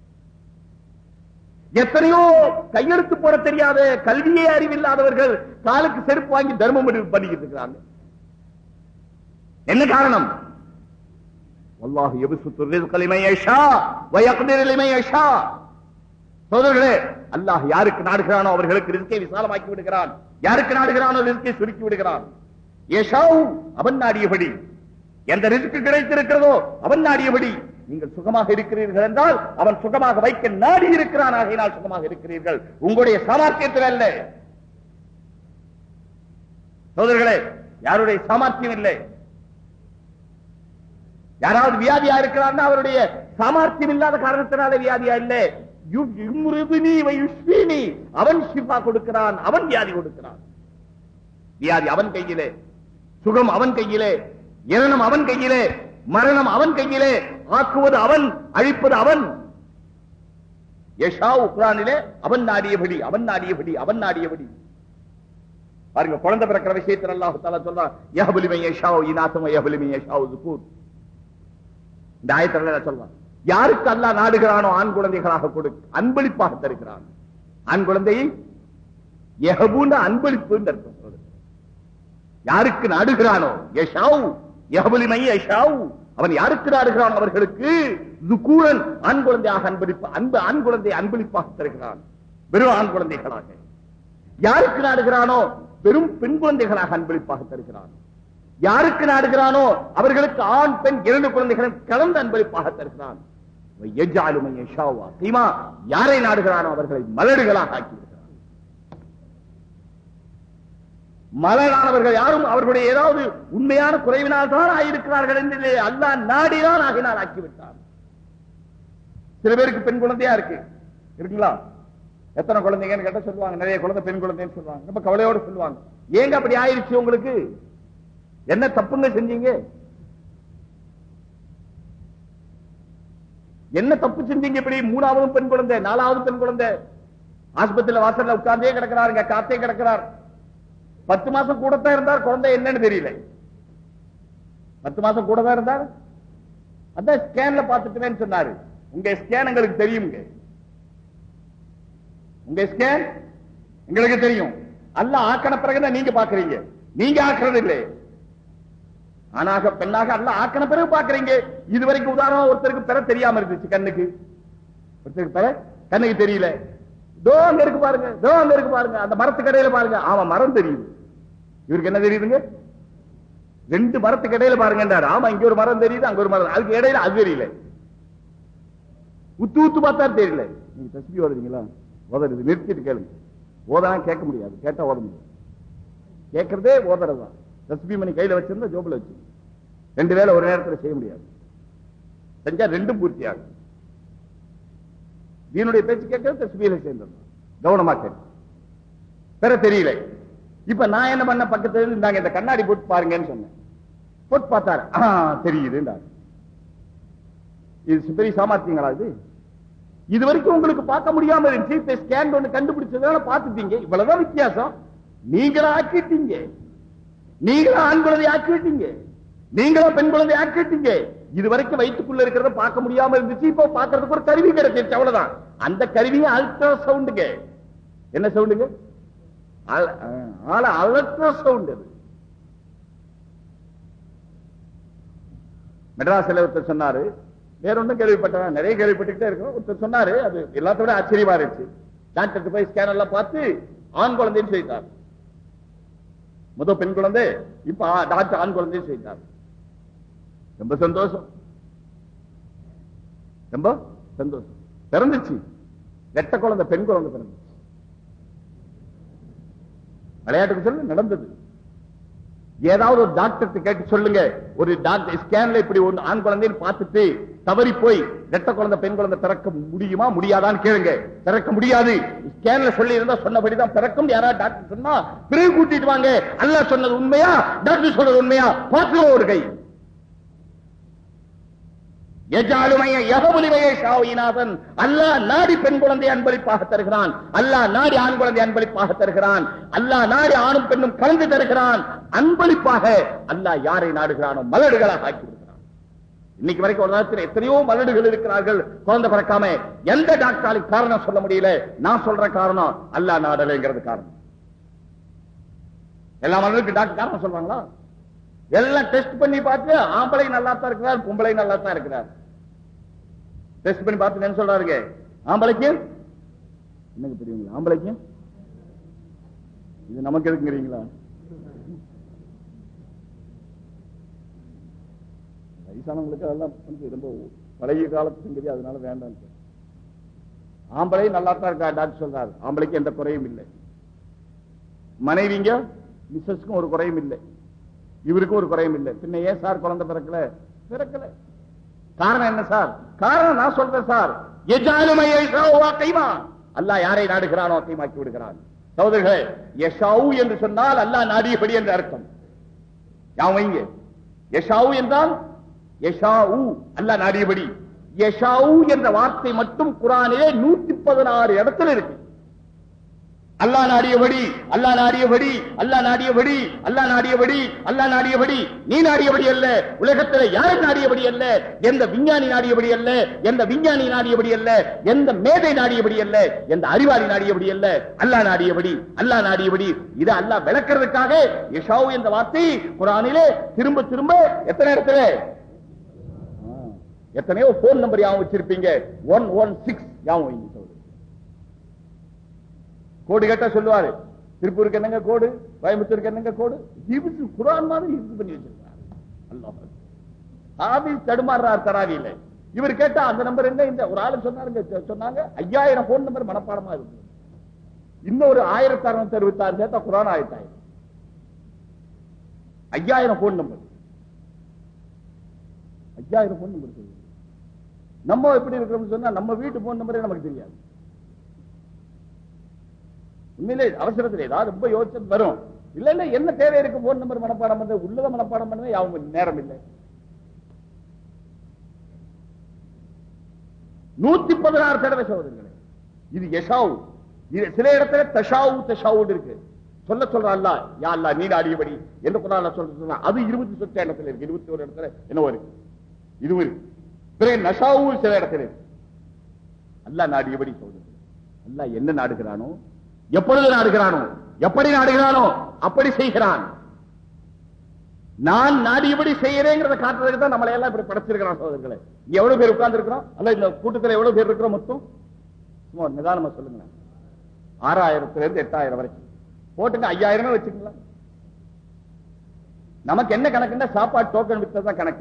எத்தனையோ கையெழுத்து போட தெரியாத கல்வியே அறிவில்லாதவர்கள் காலுக்கு செருப்பு வாங்கி தர்மம் பண்ணி- பண்ணிக்கிட்டு இருக்கிறாங்க என்ன காரணம் والله يبسط الرزق لمن يشاء ويقدر لمن يشاء சோதர்களே அல்லாஹ் யாருக்கு நாடுகிறானோ அவர்களுக்கு ரிஸ்கை விசாலமாக்கி விடுகிறான் யாருக்கு நாடுகிறானோ ரிஸ்கை சுருக்கி விடுகிறான் ஏஷாவு அவன் நாடியபடி எந்த ரிஸ்க் கிடைத்திருக்கிறதோ அவன் நாடியபடி நீங்கள் சுகமாக இருக்கிறீர்கள் என்றால் அவன் சுகமாக வைக்க நாடி இருக்கிறான் ஆகையினால் சுகமாக இருக்கிறீர்கள் உங்களுடைய சாமர்த்தியத்தில் அல்ல சோதர்களே யாருடைய சாமர்த்தியம் இல்லை யாராவது வியாதியா இருக்கிறார்னா அவருடைய சாமர்த்தியம் இல்லாத காரணத்தினால வியாதியா இல்ல யு- யும்ருதுனி வ யுஷ்ஃபினி. அவன் ஷிஃபா கொடுக்கிறான் அவன் வியாதி கொடுக்கிறான் வியாதி அவன் கையிலே சுகம் அவன் கையிலே இரணம் அவன் கையிலே மரணம் அவன் கையிலே ஆக்குவது அவன் அழிப்பது அவன் யஷா குரானிலே அவன் நாடியபடி அவன் நாடியபடி அவன் நாடியபடி பாருங்க குழந்தை பிறக்கிற விஷயத்தில் அல்லாஹ் தஆலா சொல்றான் யஹ்புலிமை யஷா இனாசம யஹ்புலிமை யஷா ذுகூர் இந்த ஆயத்துல என்ன சொல்றான் யாருக்கு அல்லாஹ் நாடுகிறானோ ஆண் குழந்தைகளாக கொடு அன்பளிப்பாக தருகிறான் ஆண் குழந்தையை யஹபுன்னு அன்பளிப்புன்னு அர்த்தம் சொல்றது யாருக்கு நாடுகிறானோ யஷாவு யஹபுலிமை யஷாவு அவன் யாருக்கு நாடுகிறானோ அவர்களுக்கு துக்கூரன் ஆண் குழந்தையாக அன்பளிப்பு அன்பு ஆண் குழந்தை அன்பளிப்பாக தருகிறான் வெறும் ஆண் குழந்தைகளாக யாருக்கு நாடுகிறானோ வெறும் பெண் குழந்தைகளாக அன்பளிப்பாக தருகிறான் யாருக்கு நாடுகிறானோ அவர்களுக்கு ஆண் பெண் இரண்டு குழந்தைகளும் கலந்து அன்பளிப்பாக தருகிறான் எஜ்ஜாலுமை யஷாவா தீமா யாரை நாடுகிறானோ அவர்களை மலடுகளாக ஆக்கிவிடுகிறான் மலரானவர்கள் யாரும் அவர்களுடைய ஏதாவது உண்மையான குறைவினால் தான் ஆயிருக்கிறார்கள் என்று அல்லாஹ் நாடிதான் ஆகினால் ஆக்கிவிட்டார் சில பேருக்கு பெண் குழந்தையா இருக்கு இருக்குங்களா எத்தனை குழந்தைங்கன்னு கேட்டா சொல்லுவாங்க நிறைய குழந்தை பெண் குழந்தைன்னு சொல்லுவாங்க ரொம்ப கவலையோட சொல்லுவாங்க ஏங்க அப்படி ஆயிருச்சு உங்களுக்கு என்ன தப்புங்க செஞ்சீங்க என்ன தப்பு செஞ்சீங்க இப்படி மூணாவது பெண் குழந்தை நாலாவது பெண் குழந்தை ஆஸ்பத்திரியில வாசல்ல உட்கார்ந்தே கிடக்கிறாருங்க காத்தே கிடக்கிறார் பத்து மாசம் கூட தான் இருந்தார் குழந்தை என்னன்னு தெரியல பத்து மாசம் கூட தான் இருந்தார் அதான் ஸ்கேன்ல பாத்துட்டுவேன்னு சொன்னாரு உங்க ஸ்கேன் எங்களுக்கு தெரியுங்க உங்க ஸ்கேன் எங்களுக்கு தெரியும் அல்ல ஆக்கன பிறகுதான் நீங்க பாக்குறீங்க நீங்க ஆக்குறது இல்லை ஆணாக பெண்ணாக அல்ல ஆக்கன பிறகு பாக்குறீங்க இது வரைக்கும் உதாரணம் ஒருத்தருக்கு பெற தெரியாம இருந்துச்சு கண்ணுக்கு ஒருத்தருக்கு பெற கண்ணுக்கு தெரியல தோ அங்க இருக்கு பாருங்க தோ அங்க இருக்கு பாருங்க அந்த மரத்துக்கு இடையில பாருங்க ஆமா மரம் தெரியுது இவருக்கு என்ன தெரியுதுங்க ரெண்டு மரத்துக்கு இடையில பாருங்கன்றாரு ஆமா இங்க ஒரு மரம் தெரியுது அங்க ஒரு மரம் அதுக்கு இடையில அது தெரியல உத்து உத்து பார்த்தா தெரியல நீங்க தஸ்பி ஓதுறீங்களா ஓதுறது நிறுத்திட்டு கேளுங்க ஓதனா கேட்க முடியாது கேட்டா ஓத முடியாது கேட்கறதே ஓதுறதுதான் தஸ்பி மணி கையில வச்சிருந்தா ஜோபில் வச்சு ரெண்டு வேளை ஒரு நேரத்துல செய்ய முடியாது செஞ்சா ரெண்டும் பூர்த்தி ஆகும் தீனுடைய பேச்சு கேட்கறது தஸ்பியில சேர்ந்தது கவனமா கேட்க பெற தெரியல இப்ப நான் என்ன பண்ண பக்கத்துல இருந்து இந்தாங்க இந்த கண்ணாடி போட்டு பாருங்கன்னு சொன்னேன் போட்டு பார்த்தாரு ஆ தெரியுதுன்றாரு இது பெரிய சாமர்த்தியங்களா இது இது வரைக்கும் உங்களுக்கு பார்க்க முடியாம இருந்துச்சு இப்ப ஸ்கேன் ஒண்ணு கண்டுபிடிச்சதுனால பார்த்துட்டீங்க இவ்வளவுதான் வித்தியாசம் நீங்களா ஆக்கிட்டீங்க நீங்களா ஆண் குழந்தை ஆக்கிட்டீங்க நீங்களா பெண் குழந்தை ஆக்கிட்டீங்க இது வரைக்கும் வயிற்றுக்குள்ள இருக்கிறத பார்க்க முடியாம இருந்துச்சு இப்போ பார்க்கறதுக்கு ஒரு கருவி கிடைச்சிருச்சு அவ்வளவுதான் அந்த கருவியும் அல்ட்ரா சவுண்டுங்க என்ன சவுண்டுங்க அல்ட்ரா சவுண்ட் அது மெட்ராஸ்ல ஒருத்தர் சொன்னாரு வேற ஒன்றும் கேள்விப்பட்டேன் நிறைய கேள்விப்பட்டுக்கிட்டே இருக்கும் ஒருத்தர் சொன்னாரு அது எல்லாத்த விட ஆச்சரியமா இருந்துச்சு டாக்டர் போய் ஸ்கேன் எல்லாம் பார்த்து ஆண் குழந்தைன்னு சொல்லிட்டார் முதல் பெண் குழந்தை இப்ப ஆ- டாக்டர் ஆண் குழந்தைன்னு சொல்லிட்டார் ரொம்ப சந்தோஷம் ரொம்ப சந்தோஷம் பிறந்துச்சு ரெட்ட குழந்தை பெண் குழந்தை பிறந்துச்சு விளையாட்டுக்கு சொல்லு நடந்தது ஏதாவது ஒரு டாக்டர் கேட்டு சொல்லுங்க ஒரு டாக்டர் ஸ்கேன்ல இப்படி ஒரு ஆண் குழந்தைன்னு பார்த்துட்டு தவறி போய் ரெட்ட குழந்தை பெண் குழந்தை பிறக்க முடியுமா முடியாதான்னு கேளுங்க பிறக்க முடியாது ஸ்கேன்ல சொல்லி இருந்தா சொன்னபடிதான் பிறக்கும் யாராவது டாக்டர் சொன்னா பிறகு கூட்டிட்டு வாங்க அல்லாஹ் சொன்னது உண்மையா டாக்டர் சொன்னது உண்மையா பார்த்துருவோம் ஒரு கை எஜாலுமைய யகபுலிமையை ஷாவிநாதன் அல்லாஹ் நாடி பெண் குழந்தை அன்பளிப்பாக தருகிறான் அல்லாஹ் நாடி ஆண் குழந்தை அன்பளிப்பாக தருகிறான் அல்லாஹ் நாடி ஆணும் பெண்ணும் கலந்து தருகிறான் அன்பளிப்பாக அல்லாஹ் யாரை நாடுகிறானோ மலடுகளாக ஆக்கி விடுகிறான் இன்னைக்கு வரைக்கும் ஒரு நேரத்தில் எத்தனையோ மலடுகள் இருக்கிறார்கள் குழந்தை பிறக்காம எந்த டாக்டராலும் காரணம் சொல்ல முடியல நான் சொல்ற காரணம் அல்லாஹ் நாடலைங்கிறது காரணம் எல்லா மலருக்கு டாக்டர் காரணம் சொல்றாங்களா எல்லாம் டெஸ்ட் பண்ணி பார்த்து ஆம்பளை நல்லா தான் இருக்கிறார் பொம்பளை நல்லா தான் இருக்கிறார் டெஸ்ட் பண்ணி பார்த்து என்ன சொல்றாருங்க ஆம்பளைக்கு என்னங்க தெரியுங்களா ஆம்பளைக்கு இது நமக்கு எதுக்குங்கிறீங்களா வயசானவங்களுக்கு அதெல்லாம் வந்து ரொம்ப பழைய காலத்து சங்கதி அதனால வேண்டாம் ஆம்பளை நல்லா தான் இருக்கா டாக்டர் சொல்றாரு ஆம்பளைக்கு எந்த குறையும் இல்லை மனைவிங்க மிஸ்ஸஸ்க்கும் ஒரு குறையும் இல்லை இவருக்கும் ஒரு குறையும் இல்லை பின்ன ஏன் சார் குழந்தை பிறக்கல பிறக்கல காரணம் என்ன சார் காரணம் நான் சொல்றேன் சார் எஜாலுமையை கைமா அல்லாஹ் யாரை நாடுகிறானோ கைமாக்கி விடுகிறான் சகோதரர்களே யஷாவு என்று சொன்னால் அல்லாஹ் நாடியபடி என்று அர்த்தம் யான் வைங்க யஷாவு என்றால் யஷாவு அல்லாஹ் நாடியபடி யஷாவு என்ற வார்த்தை மட்டும் குரானிலே நூத்தி பதினாறு இடத்துல இருக்கு அல்லா நாடியபடி அல்லா நாடியபடி அல்லா நாடியபடி அல்லா நாடியபடி அல்லா நாடியபடி நீ நாடியபடி அல்ல உலகத்தில் யாரும் நாடியபடி அல்ல எந்த விஞ்ஞானி நாடியபடி அல்ல எந்த விஞ்ஞானி நாடியபடி அல்ல எந்த மேதை நாடியபடி அல்ல எந்த அறிவாளி நாடியபடி அல்ல அல்லா நாடியபடி அல்லா நாடியபடி இதை அல்லாஹ் விளக்குறதுக்காக யஷாவு என்ற வார்த்தை குரானிலே திரும்ப திரும்ப எத்தனை இடத்துல எத்தனையோ போன் நம்பர் யாவும் வச்சிருப்பீங்க ஒன் ஒன் சிக்ஸ் யாவும் வைங்க சொல்லுங்க கோடு கேட்டா சொல்லுவாரு திருப்பூருக்கு என்னங்க கோடு கோயம்புத்தூருக்கு என்னங்க கோடு ஜீவிச்சு குரான் மாதிரி யூஸ் பண்ணி வச்சிருக்காரு அல்லாஹ் ஆபீஸ் தடுமாறுறார் தராவியில இவர் கேட்டா அந்த நம்பர் என்ன இந்த ஒரு ஆளு சொன்னாருங்க சொன்னாங்க ஐயாயிரம் போன் நம்பர் மனப்பாடமா இருக்கு இன்னொரு ஆயிரத்தி அறுநூத்தி அறுபத்தி ஆறு சேர்த்தா குரான் ஆயிரத்தாயிரம் ஐயாயிரம் போன் நம்பர் ஐயாயிரம் போன் நம்பர் சொல்லுங்க நம்ம எப்படி இருக்கிறோம்னு சொன்னா நம்ம வீட்டு போன் நம்பரே நமக்கு தெரியாது உண்மையிலே அவசரத்தில் ஏதாவது ரொம்ப யோசிச்சு வரும் இல்ல இல்ல என்ன தேவை இருக்கு போன் நம்பர் மனப்பாடம் பண்ண உள்ளத மனப்பாடம் பண்ணவே யாவும் நேரம் இல்லை நூத்தி பதினாறு தடவை சகோதரர்களே இது யஷாவு இது சில இடத்துல தஷாவு தஷாவு இருக்கு சொல்ல சொல்ற அல்லா யா அல்லா நீ ஆடியபடி என்று குரான் சொல்ற அது இருபத்தி சொச்ச இடத்துல இருக்கு இருபத்தி ஒரு இடத்துல என்னவோ இருக்கு இதுவும் இருக்கு பிறகு நஷாவு சில இடத்துல இருக்கு அல்லா நாடியபடி சொல்றது அல்லா என்ன நாடுகிறானோ எப்பொழுது நாடுகிறானோ எப்படி நாடுகிறானோ அப்படி செய்கிறான் நான் நாடியபடி செய்யறேங்கிறத காட்டுறதுக்கு தான் நம்மளை எல்லாம் இப்படி படைச்சிருக்கிறான் சோதர்களே இங்க எவ்வளவு பேர் உட்கார்ந்து இருக்கிறோம் அல்ல இந்த கூட்டத்தில் எவ்வளவு பேர் இருக்கிறோம் மொத்தம் சும்மா ஒரு நிதானமா சொல்லுங்க ஆறாயிரத்துல இருந்து எட்டாயிரம் வரைக்கும் போட்டுங்க ஐயாயிரமே வச்சுக்கலாம் நமக்கு என்ன கணக்குன்னா சாப்பாடு டோக்கன் வித்ததான் கணக்கு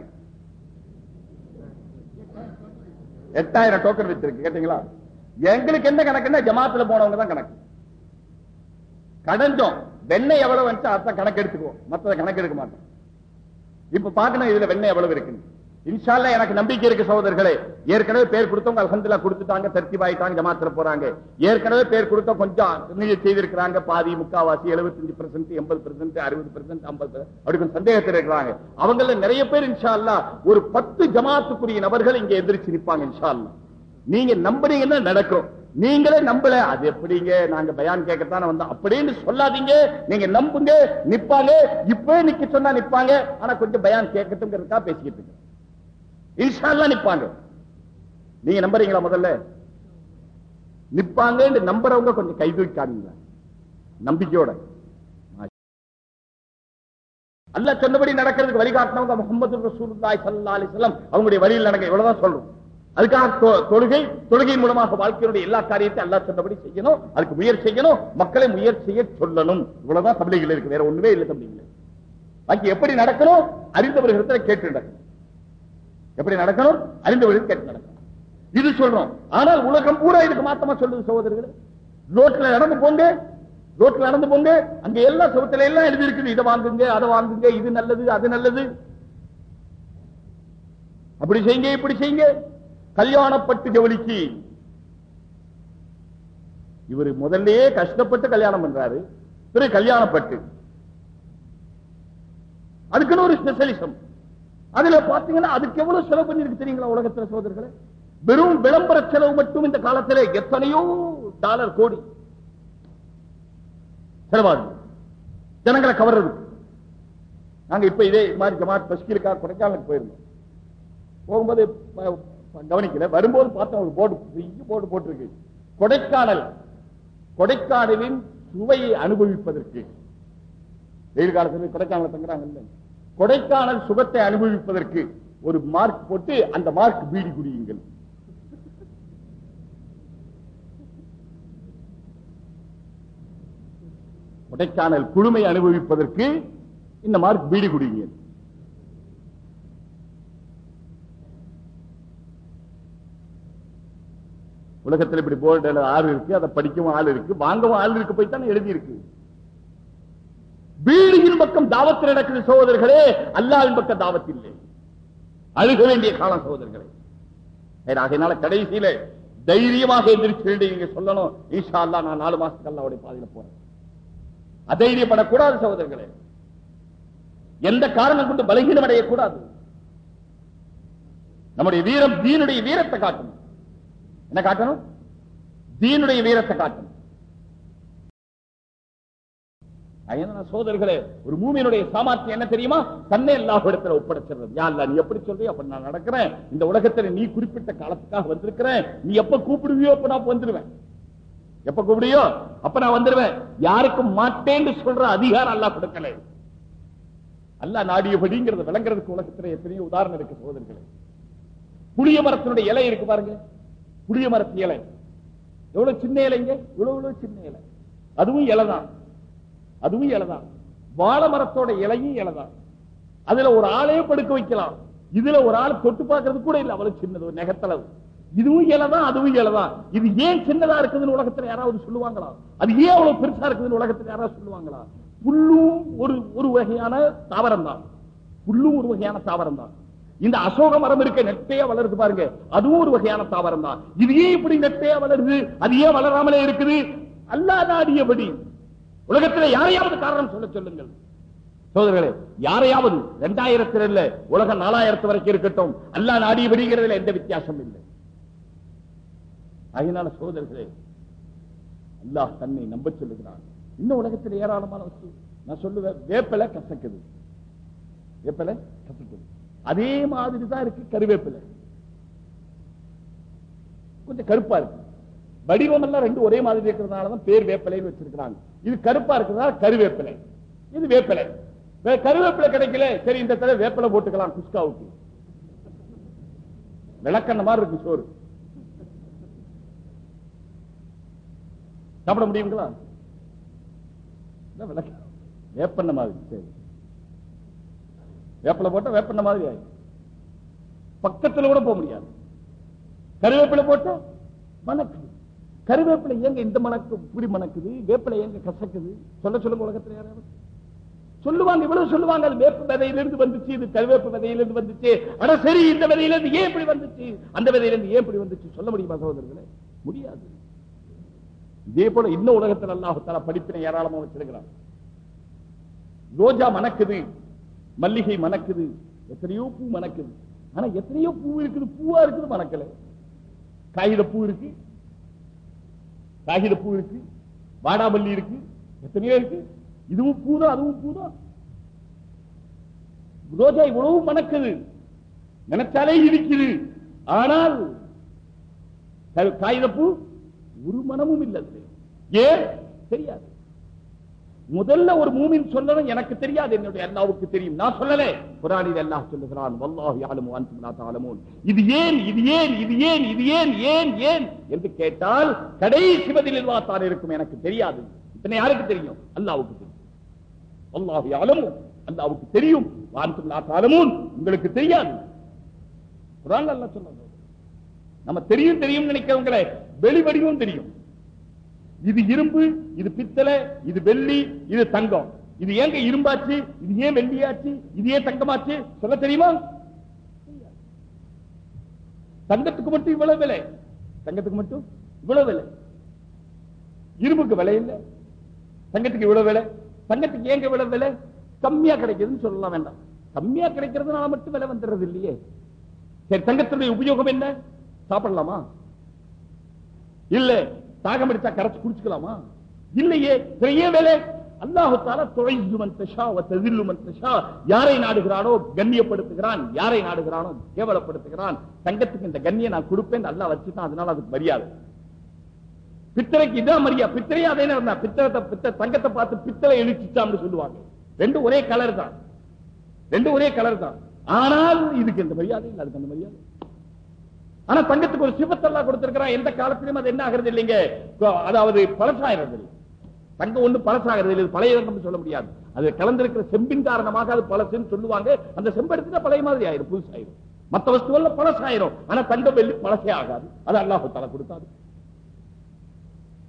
எட்டாயிரம் டோக்கன் வித்திருக்கு கேட்டீங்களா எங்களுக்கு என்ன கணக்குன்னா ஜமாத்துல போனவங்க தான் கணக்கு கடஞ்சோம் வெண்ணெய் எவ்வளவு வந்துச்சு அதான் கணக்கு எடுத்துக்குவோம் மத்தத கணக்கு எடுக்க மாட்டோம் இப்ப பாக்கணும் இதுல வெண்ணெய் எவ்வளவு இருக்கு இன்ஷால்ல எனக்கு நம்பிக்கை இருக்கு சகோதரர்களே ஏற்கனவே பேர் கொடுத்தவங்க அலமதுல்லா கொடுத்துட்டாங்க தர்த்திபாயிட்டாங்க ஜமாத்துல போறாங்க ஏற்கனவே பேர் கொடுத்த கொஞ்சம் நீங்க செய்திருக்கிறாங்க பாதி முக்காவாசி எழுபத்தஞ்சு பெர்சென்ட் எண்பது பெர்சென்ட் அறுபது பெர்சென்ட் ஐம்பது அப்படி கொஞ்சம் சந்தேகத்தில் இருக்கிறாங்க அவங்கள நிறைய பேர் இன்ஷா அல்லா ஒரு பத்து ஜமாத்துக்குரிய நபர்கள் இங்க எதிர்த்து நிற்பாங்க இன்ஷா அல்லா நீங்க நம்புறீங்கன்னா நடக்கும் நீங்களே நம்பல அது எப்படிங்க நாங்க பயான் கேட்கத்தானே வந்தோம் அப்படின்னு சொல்லாதீங்க நீங்க நம்புங்க நிப்பாங்க இப்பவே நிக்க சொன்னா நிப்பாங்க ஆனா கொஞ்சம் பயான் கேட்கட்டுங்கிறதுக்கா பேசிக்கிட்டு இருக்கு இன்ஷால்லா நிப்பாங்க நீங்க நம்புறீங்களா முதல்ல நிப்பாங்க நம்புறவங்க கொஞ்சம் கை தூக்காதீங்க நம்பிக்கையோட அல்ல சொன்னபடி நடக்கிறதுக்கு வழிகாட்டினவங்க முகமது ரசூலுல்லாஹி ஸல்லல்லாஹு அலைஹி வஸல்லம் அவங்களுடைய வழியில் நடக்க இவ்வளவுதான் சொல்றோம் அதுக்காக தொ- தொழுகை தொழுகை மூலமாக வாழ்க்கையுடைய எல்லா காரியத்தையும் அல்லாஹ் சொன்னபடி செய்யணும் அதுக்கு முயற்சி செய்யணும் மக்களை முயற்சி செய்ய சொல்லணும் இவ்வளவுதான் தபிலிகள் இருக்கு வேற ஒண்ணுமே இல்லை தபிலிகள் பாக்கி எப்படி நடக்கணும் அறிந்தவர்களிடத்துல கேட்டு நடக்கணும் எப்படி நடக்கணும் அறிந்தவர்கள் கேட்டு நடக்கணும் இது சொல்றோம் ஆனால் உலகம் பூரா இதுக்கு மாத்தமா சொல்லுது சகோதரர்களே ரோட்ல நடந்து போங்க ரோட்ல நடந்து போங்க அங்க எல்லா சுவத்துல எல்லாம் எழுதி இருக்குது இதை வாங்குங்க அதை வாங்குங்க இது நல்லது அது நல்லது அப்படி செய்யுங்க இப்படி செய்யுங்க கல்யாணப்பட்டு ஜவுளிக்கு இவர் முதல்லயே கஷ்டப்பட்டு கல்யாணம் பண்றாரு பிறகு கல்யாணப்பட்டு அதுக்குன்னு ஒரு ஸ்பெஷலிசம் அதுல பாத்தீங்கன்னா அதுக்கு எவ்வளவு செலவு பண்ணிருக்கு தெரியுங்களா உலகத்துல சோதர்களே வெறும் விளம்பர செலவு மட்டும் இந்த காலத்துல எத்தனையோ டாலர் கோடி செலவாகுது ஜனங்களை கவர்றது நாங்க இப்ப இதே மாதிரி ஜமாத் பஸ்கிலுக்காக கொடைக்கானலுக்கு போயிருந்தோம் போகும்போது ப- ப- கவனிக்கல வரும்போது பார்த்தோம் ஒரு போர்டு பெரிய போர்டு போட்டிருக்கு கொடைக்கானல் கொடைக்கானலின் சுவையை அனுபவிப்பதற்கு வெயில் காலத்துல கொடைக்கானல் தங்குறாங்கல்ல கொடைக்கானல் சுகத்தை அனுபவிப்பதற்கு ஒரு மார்க் போட்டு அந்த மார்க் பீடி குடியுங்கள் கொடைக்கானல் குழுமை அனுபவிப்பதற்கு இந்த மார்க் பீடி குடியுங்கள் உலகத்துல இப்படி போர்டு ஆறு இருக்கு அதை படிக்கவும் ஆள் இருக்கு வாங்கவும் ஆள் இருக்கு போய் தானே எழுதி இருக்கு பீடியின் பக்கம் தாவத்து நடக்குது சகோதரர்களே அல்லாவின் பக்கம் தாவத்து இல்லை அழுக வேண்டிய காலம் சகோதரர்களே சரி, ஆகையினால கடைசியில தைரியமாக எந்திரிச்சு நீங்க சொல்லணும் ஈஷா அல்லா நான் நாலு மாசத்துக்கு அல்லாவுடைய பாதையில போறேன் அதைரியப்படக்கூடாது சகோதரர்களே எந்த காரணம் கொண்டு பலகீனம் அடையக்கூடாது நம்முடைய வீரம் தீனுடைய வீரத்தை காட்டணும் என்ன காட்டணும் தீனுடைய வீரத்தை காட்டணும் அதனால சோதர்களே ஒரு மூமியினுடைய சாமர்த்தியம் என்ன தெரியுமா தன்னை அல்லாஹ்விடத்துல ஒப்படைச்சிடுறது யா அல்லாஹ் நீ எப்படி சொல்றியோ அப்ப நான் நடக்கிறேன் இந்த உலகத்துல நீ குறிப்பிட்ட காலத்துக்காக வந்திருக்கிறேன் நீ எப்ப கூப்பிடுவியோ அப்ப நான் வந்துருவேன் எப்ப கூப்பிடுவியோ அப்ப நான் வந்துருவேன் யாருக்கும் மாட்டேன்னு சொல்ற அதிகாரம் அல்லாஹ் கொடுக்கல அல்லாஹ் நாடியபடிங்கிறது விளங்குறதுக்கு உலகத்துல எத்தனையோ உதாரணம் இருக்கு சோதர்களே புளிய மரத்தினுடைய இலை இருக்கு பாருங்க புளிய மரத்து இலை எவ்வளவு சின்ன இலைங்க இவ்வளவு இவ்வளவு சின்ன இலை அதுவும் இலைதான் அதுவும் இலைதான் வாழை மரத்தோட இலையும் இலைதான் அதுல ஒரு ஆளையே படுக்க வைக்கலாம் இதுல ஒரு ஆள் தொட்டு பார்க்கறது கூட இல்ல அவ்வளவு சின்னது ஒரு நெகத்தளவு இதுவும் இலைதான் அதுவும் இலைதான் இது ஏன் சின்னதா இருக்குதுன்னு உலகத்துல யாராவது சொல்லுவாங்களா அது ஏன் அவ்வளவு பெருசா இருக்குதுன்னு உலகத்துல யாராவது சொல்லுவாங்களா புல்லும் ஒரு ஒரு வகையான தாவரம் தான் புல்லும் ஒரு வகையான தாவரம் தான் இந்த அசோக மரம் இருக்க நெட்டையா வளருது பாருங்க அதுவும் ஒரு வகையான தாவரம் தான் இது ஏன் இப்படி நெட்டையா வளருது அது ஏன் வளராமலே இருக்குது அல்லா நாடியபடி உலகத்தில் யாரையாவது காரணம் சொல்ல சொல்லுங்கள் சோதரர்களே யாரையாவது இரண்டாயிரத்தில் இல்ல உலகம் நாலாயிரத்து வரைக்கும் இருக்கட்டும் அல்லா நாடியபடிங்கிறதுல எந்த வித்தியாசம் இல்லை அதனால சோதரர்களே அல்லாஹ் தன்னை நம்ப சொல்லுகிறான் இன்னும் உலகத்தில் ஏராளமான வஸ்து நான் சொல்லுவேன் வேப்பலை கசக்குது வேப்பலை கசக்குது அதே மாதிரி தான் இருக்கு கருவேப்பிலை கொஞ்சம் கருப்பா இருக்கு வடிவம் எல்லாம் ரெண்டு ஒரே மாதிரி இருக்கிறதுனால தான் பேர் வேப்பிலைன்னு வச்சிருக்காங்க இது கருப்பா இருக்கிறதுனால கருவேப்பிலை இது வேப்பிலை வே- கருவேப்பிலை கிடைக்கல சரி இந்த தடவை வேப்பிலை போட்டுக்கலாம் குஸ்காவுக்கு விளக்கண்ண மாதிரி இருக்கு சோறு சாப்பிட முடியுங்களா இல்ல, விளக்க வேப்பண்ண மாதிரி சரி வேப்பிலை போட்டா வேப்பண்ண மாதிரி ஆயிடும் பக்கத்துல கூட போக முடியாது கருவேப்பிலை போட்டா மணக்குது கருவேப்பிலை ஏங்க இந்த மணக்கு இப்படி மணக்குது வேப்பிலை ஏங்க கசக்குது சொல்ல சொல்லுங்க உலகத்துல யாராவது சொல்லுவாங்க இவ்வளவு சொல்லுவாங்க அது வேப்ப விதையிலிருந்து வந்துச்சு இது கருவேப்ப விதையிலிருந்து வந்துச்சு ஆனா சரி இந்த விதையிலிருந்து ஏன் இப்படி வந்துச்சு அந்த விதையிலிருந்து ஏன் இப்படி வந்துச்சு சொல்ல முடியுமா சகோதரர்களே முடியாது இதே போல இன்னும் உலகத்தில் அல்லாஹால படிப்பினை ஏராளமா வச்சிருக்கிறான் ரோஜா மணக்குது மல்லிகை மணக்குது எத்தனையோ பூ மணக்குது ஆனா எத்தனையோ பூ இருக்குது பூவா இருக்குது மணக்கல காகித பூ இருக்கு காகித பூ இருக்கு வாடாமல்லி இருக்கு எத்தனையோ இருக்கு இதுவும் பூதான் அதுவும் பூதான் ரோஜா இவ்வளவு மணக்குது நினைச்சாலே இருக்குது ஆனால் கா- காகிதப்பூ ஒரு மனமும் இல்லை அதுல. ஏன் தெரியாது முதல்ல ஒரு மூமின் சொல்லணும் எனக்கு தெரியாது என்னுடைய அல்லாவுக்கு தெரியும் நான் சொல்லலே குரானில் அல்லாஹ் சொல்லுகிறான் வல்லாஹு யஅலமு வ அன்தும் லா தஅலமூன் இது ஏன் இது ஏன் இது ஏன் இது ஏன் ஏன் ஏன் என்று கேட்டால் கடைசி பதிலில் தான் இருக்கும் எனக்கு தெரியாது இத்தனை யாருக்கு தெரியும் அல்லாஹ்வுக்கு தெரியும் வல்லாஹு யஅலமு அல்லாஹ்வுக்கு தெரியும் வ அன்தும் லா தஅலமூன் உங்களுக்கு தெரியாது குரான் அல்லாஹ் சொல்லுங்க நம்ம தெரியும் தெரியும் நினைக்கிறவங்களே வெளி வடிவம் தெரியும் இது இரும்பு இது பித்தளை இது வெள்ளி இது தங்கம் இது ஏங்க இரும்பாச்சு இது ஏன் வெள்ளியாச்சு இது ஏன் தங்கமாச்சு சொல்ல தெரியுமா தங்கத்துக்கு மட்டும் இவ்வளவு விலை தங்கத்துக்கு மட்டும் இவ்வளவு விலை இரும்புக்கு விலை இல்ல தங்கத்துக்கு இவ்வளவு விலை தங்கத்துக்கு ஏங்க இவ்வளவு விலை கம்மியா கிடைக்குதுன்னு சொல்லலாம் வேண்டாம் கம்மியா கிடைக்கிறதுனால மட்டும் விலை வந்துடுறது இல்லையே சரி தங்கத்தினுடைய உபயோகம் என்ன சாப்பிடலாமா இல்ல தாகம் எடுத்தா கரைச்சு குடிச்சுக்கலாமா இல்லையே பிற ஏன் வேலை அல்லாஹு தாலா துழைந்து மந்தஷா ததில்லு மந்தஷா யாரை நாடுகிறானோ கண்ணியப்படுத்துகிறான் யாரை நாடுகிறானோ கேவலப்படுத்துகிறான் தங்கத்துக்கு இந்த கண்ணியை நான் கொடுப்பேன் அல்லாஹ் வச்சுட்டான் அதனால அதுக்கு மரியாதை பித்தளைக்கு இதான் மரியாதை பித்தளையே அதே நேரம் தான் பித்தளத்தை பித்த தங்கத்தை பார்த்து பித்தளை இழுச்சிச்சாம்னு சொல்லுவாங்க ரெண்டும் ஒரே கலர் தான் ரெண்டும் ஒரே கலர் தான் ஆனால் இதுக்கு எந்த மரியாதை இல்லை அதுக்கு அந்த மரியாதை ஆனா தங்கத்துக்கு ஒரு சிவத்தெல்லாம் கொடுத்திருக்கிறான் எந்த காலத்திலும் அது என்ன ஆகிறது இல்லைங்க அதாவது பழசாகிறது இல்லை தங்கம் ஒண்ணு பழசாகிறது இல்லை இது பழைய தங்கம் சொல்ல முடியாது அது கலந்திருக்கிற செம்பின் காரணமாக அது பழசுன்னு சொல்லுவாங்க அந்த செம்பெடுத்துட்டா பழைய மாதிரி ஆயிரும் புதுசாயிரும் மத்த வஸ்துவல்ல பழசாயிரும் ஆனா தங்கம் வெள்ளி பழசே ஆகாது அது அல்லாஹு தலை கொடுத்தாது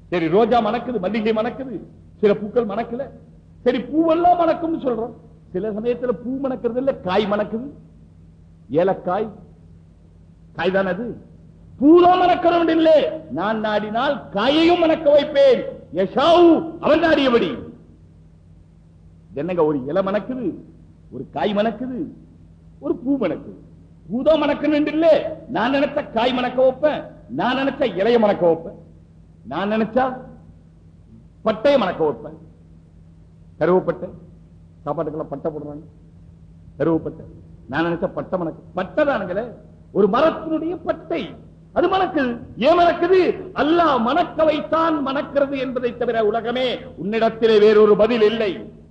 சரி ரோஜா மணக்குது மல்லிகை மணக்குது சில பூக்கள் மணக்கல சரி பூவெல்லாம் மணக்கும்னு சொல்றோம் சில சமயத்துல பூ மணக்கிறது இல்ல காய் மணக்குது ஏலக்காய் காய் தானே அது பூதான் மணக்கிறவன் இல்லை நான் நாடினால் காயையும் மணக்க வைப்பேன் யஷாவு அவன் நாடியபடி இது என்னங்க ஒரு இலை மணக்குது ஒரு காய் மணக்குது ஒரு பூ மணக்குது பூதான் மணக்கணும் இல்ல நான் நினைச்ச காய் மணக்க வைப்பேன் நான் நினைச்ச இலைய மணக்க வைப்பேன் நான் நினைச்சா பட்டைய மணக்க வைப்பேன் கருவப்பட்டை சாப்பாட்டுக்கெல்லாம் பட்டை போடுறாங்க கருவப்பட்டை நான் நினைச்ச பட்டை மணக்கு பட்டை தானுங்களே ஒரு மரத்தினுடைய பட்டை அது மணக்குது ஏன் மணக்குது அல்லாஹ் மணக்க வைத்தான் மணக்கிறது என்பதை தவிர உலகமே உன்னிடத்திலே வேறொரு பதில் இல்லை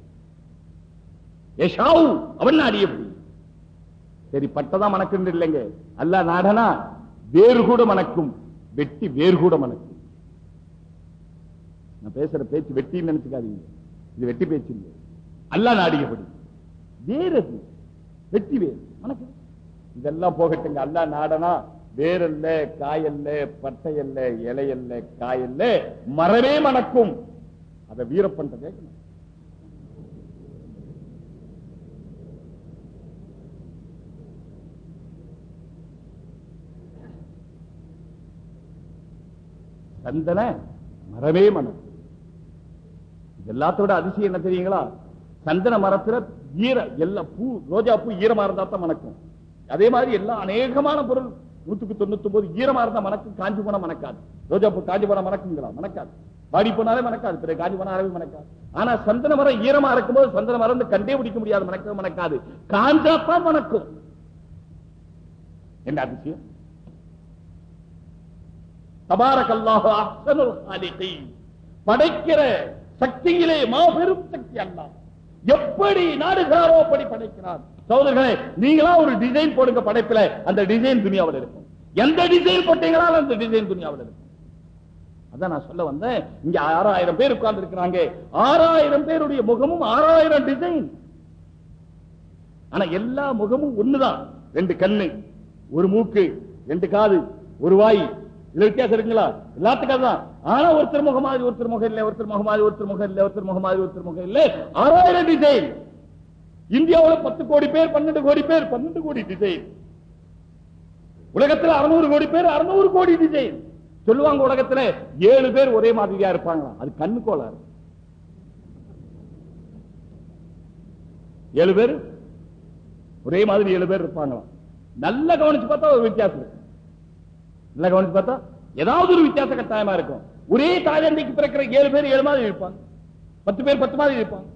யஷாவு அவன் நாடியபடி சரி பட்டதான் மணக்குன்னு இல்லைங்க அல்ல நாடனா வேறு கூட மணக்கும் வெட்டி வேறு கூட மணக்கும் நான் பேசுற பேச்சு வெட்டின்னு நினைச்சுக்காதீங்க இது வெட்டி பேச்சு இல்லை அல்ல நாடியபடி வேறு அது வெட்டி வேறு மணக்குது இதெல்லாம் போகட்டுங்க அல்ல நாடனா வேரல்ல காயல்ல பட்டையல்ல இலையல்ல காயல்ல மரமே மணக்கும் அத வீரப்பண்ட கேட்கணும் சந்தன மரமே மணக்கும் இது எல்லாத்தோட அதிசயம் என்ன தெரியுங்களா சந்தன மரத்துல ஈர எல்லா பூ ரோஜா பூ ஈரமா இருந்தா தான் மணக்கும் அதே மாதிரி எல்லா அநேகமான பொருள் நூத்துக்கு தொண்ணூத்தி ஒன்பது ஈரமா இருந்தா மணக்கும் காஞ்சி போனா மணக்காது ரோஜா பூ காஞ்சி போனா மணக்குங்களா மணக்காது வாடி போனாலே மணக்காது பிறகு காஞ்சி போனாலே மணக்காது ஆனா சந்தன மரம் ஈரமா இருக்கும்போது சந்தன மரம் வந்து கண்டே பிடிக்க முடியாது மணக்க மணக்காது காஞ்சாத்தான் மணக்கும் என்ன அதிசயம் தபாரக்கல்லாஹு அஹ்சனுல் ஹாலிகீன் படைக்கிற சக்தியிலே மாபெரும் சக்தி அல்லாஹ் எப்படி நாடுகிறாரோ அப்படி படைக்கிறார் சோதர்களே நீங்களா ஒரு டிசைன் போடுங்க படைப்புல அந்த டிசைன் துனியாவில் இருக்கும் எந்த டிசைன் போட்டீங்களா அந்த டிசைன் துனியாவில் இருக்கும் அதான் நான் சொல்ல வந்தேன் இங்க ஆறாயிரம் பேர் உட்கார்ந்து இருக்கிறாங்க ஆறாயிரம் பேருடைய முகமும் ஆறாயிரம் டிசைன் ஆனா எல்லா முகமும் ஒண்ணுதான் ரெண்டு கண்ணு ஒரு மூக்கு ரெண்டு காது ஒரு வாய் இதுல வித்தியாசம் இருக்குங்களா எல்லாத்துக்கும் தான் ஆனா ஒருத்தர் முகம் மாதிரி ஒருத்தர் முகம் இல்ல ஒருத்தர் முகம் மாதிரி ஒருத்தர் முகம் இல்ல ஒருத்தர் முகம் மாதிரி ஒருத்தர் முகம் இல்ல ஆறாயிரம் டிசைன் இந்தியாவுல பத்து கோடி பேர் பன்னெண்டு கோடி பேர் பன்னெண்டு கோடி டிசைன் உலகத்துல அறுநூறு கோடி பேர் அறுநூறு கோடி டிசைன் சொல்லுவாங்க உலகத்துல ஏழு பேர் ஒரே மாதிரியா இருப்பாங்க அது கண்ணு கோளாறு ஏழு பேர் ஒரே மாதிரி ஏழு பேர் இருப்பாங்களாம் நல்லா கவனிச்சு பார்த்தா ஒரு வித்தியாசம் இருக்கு நல்லா கவனிச்சு பார்த்தா ஏதாவது ஒரு வித்தியாச கட்டாயமா இருக்கும் ஒரே தாயண்டைக்கு பிறக்கிற ஏழு பேர் ஏழு மாதிரி இருப்பாங்க பத்து பேர் பத்து மாதிரி இருப்பாங்க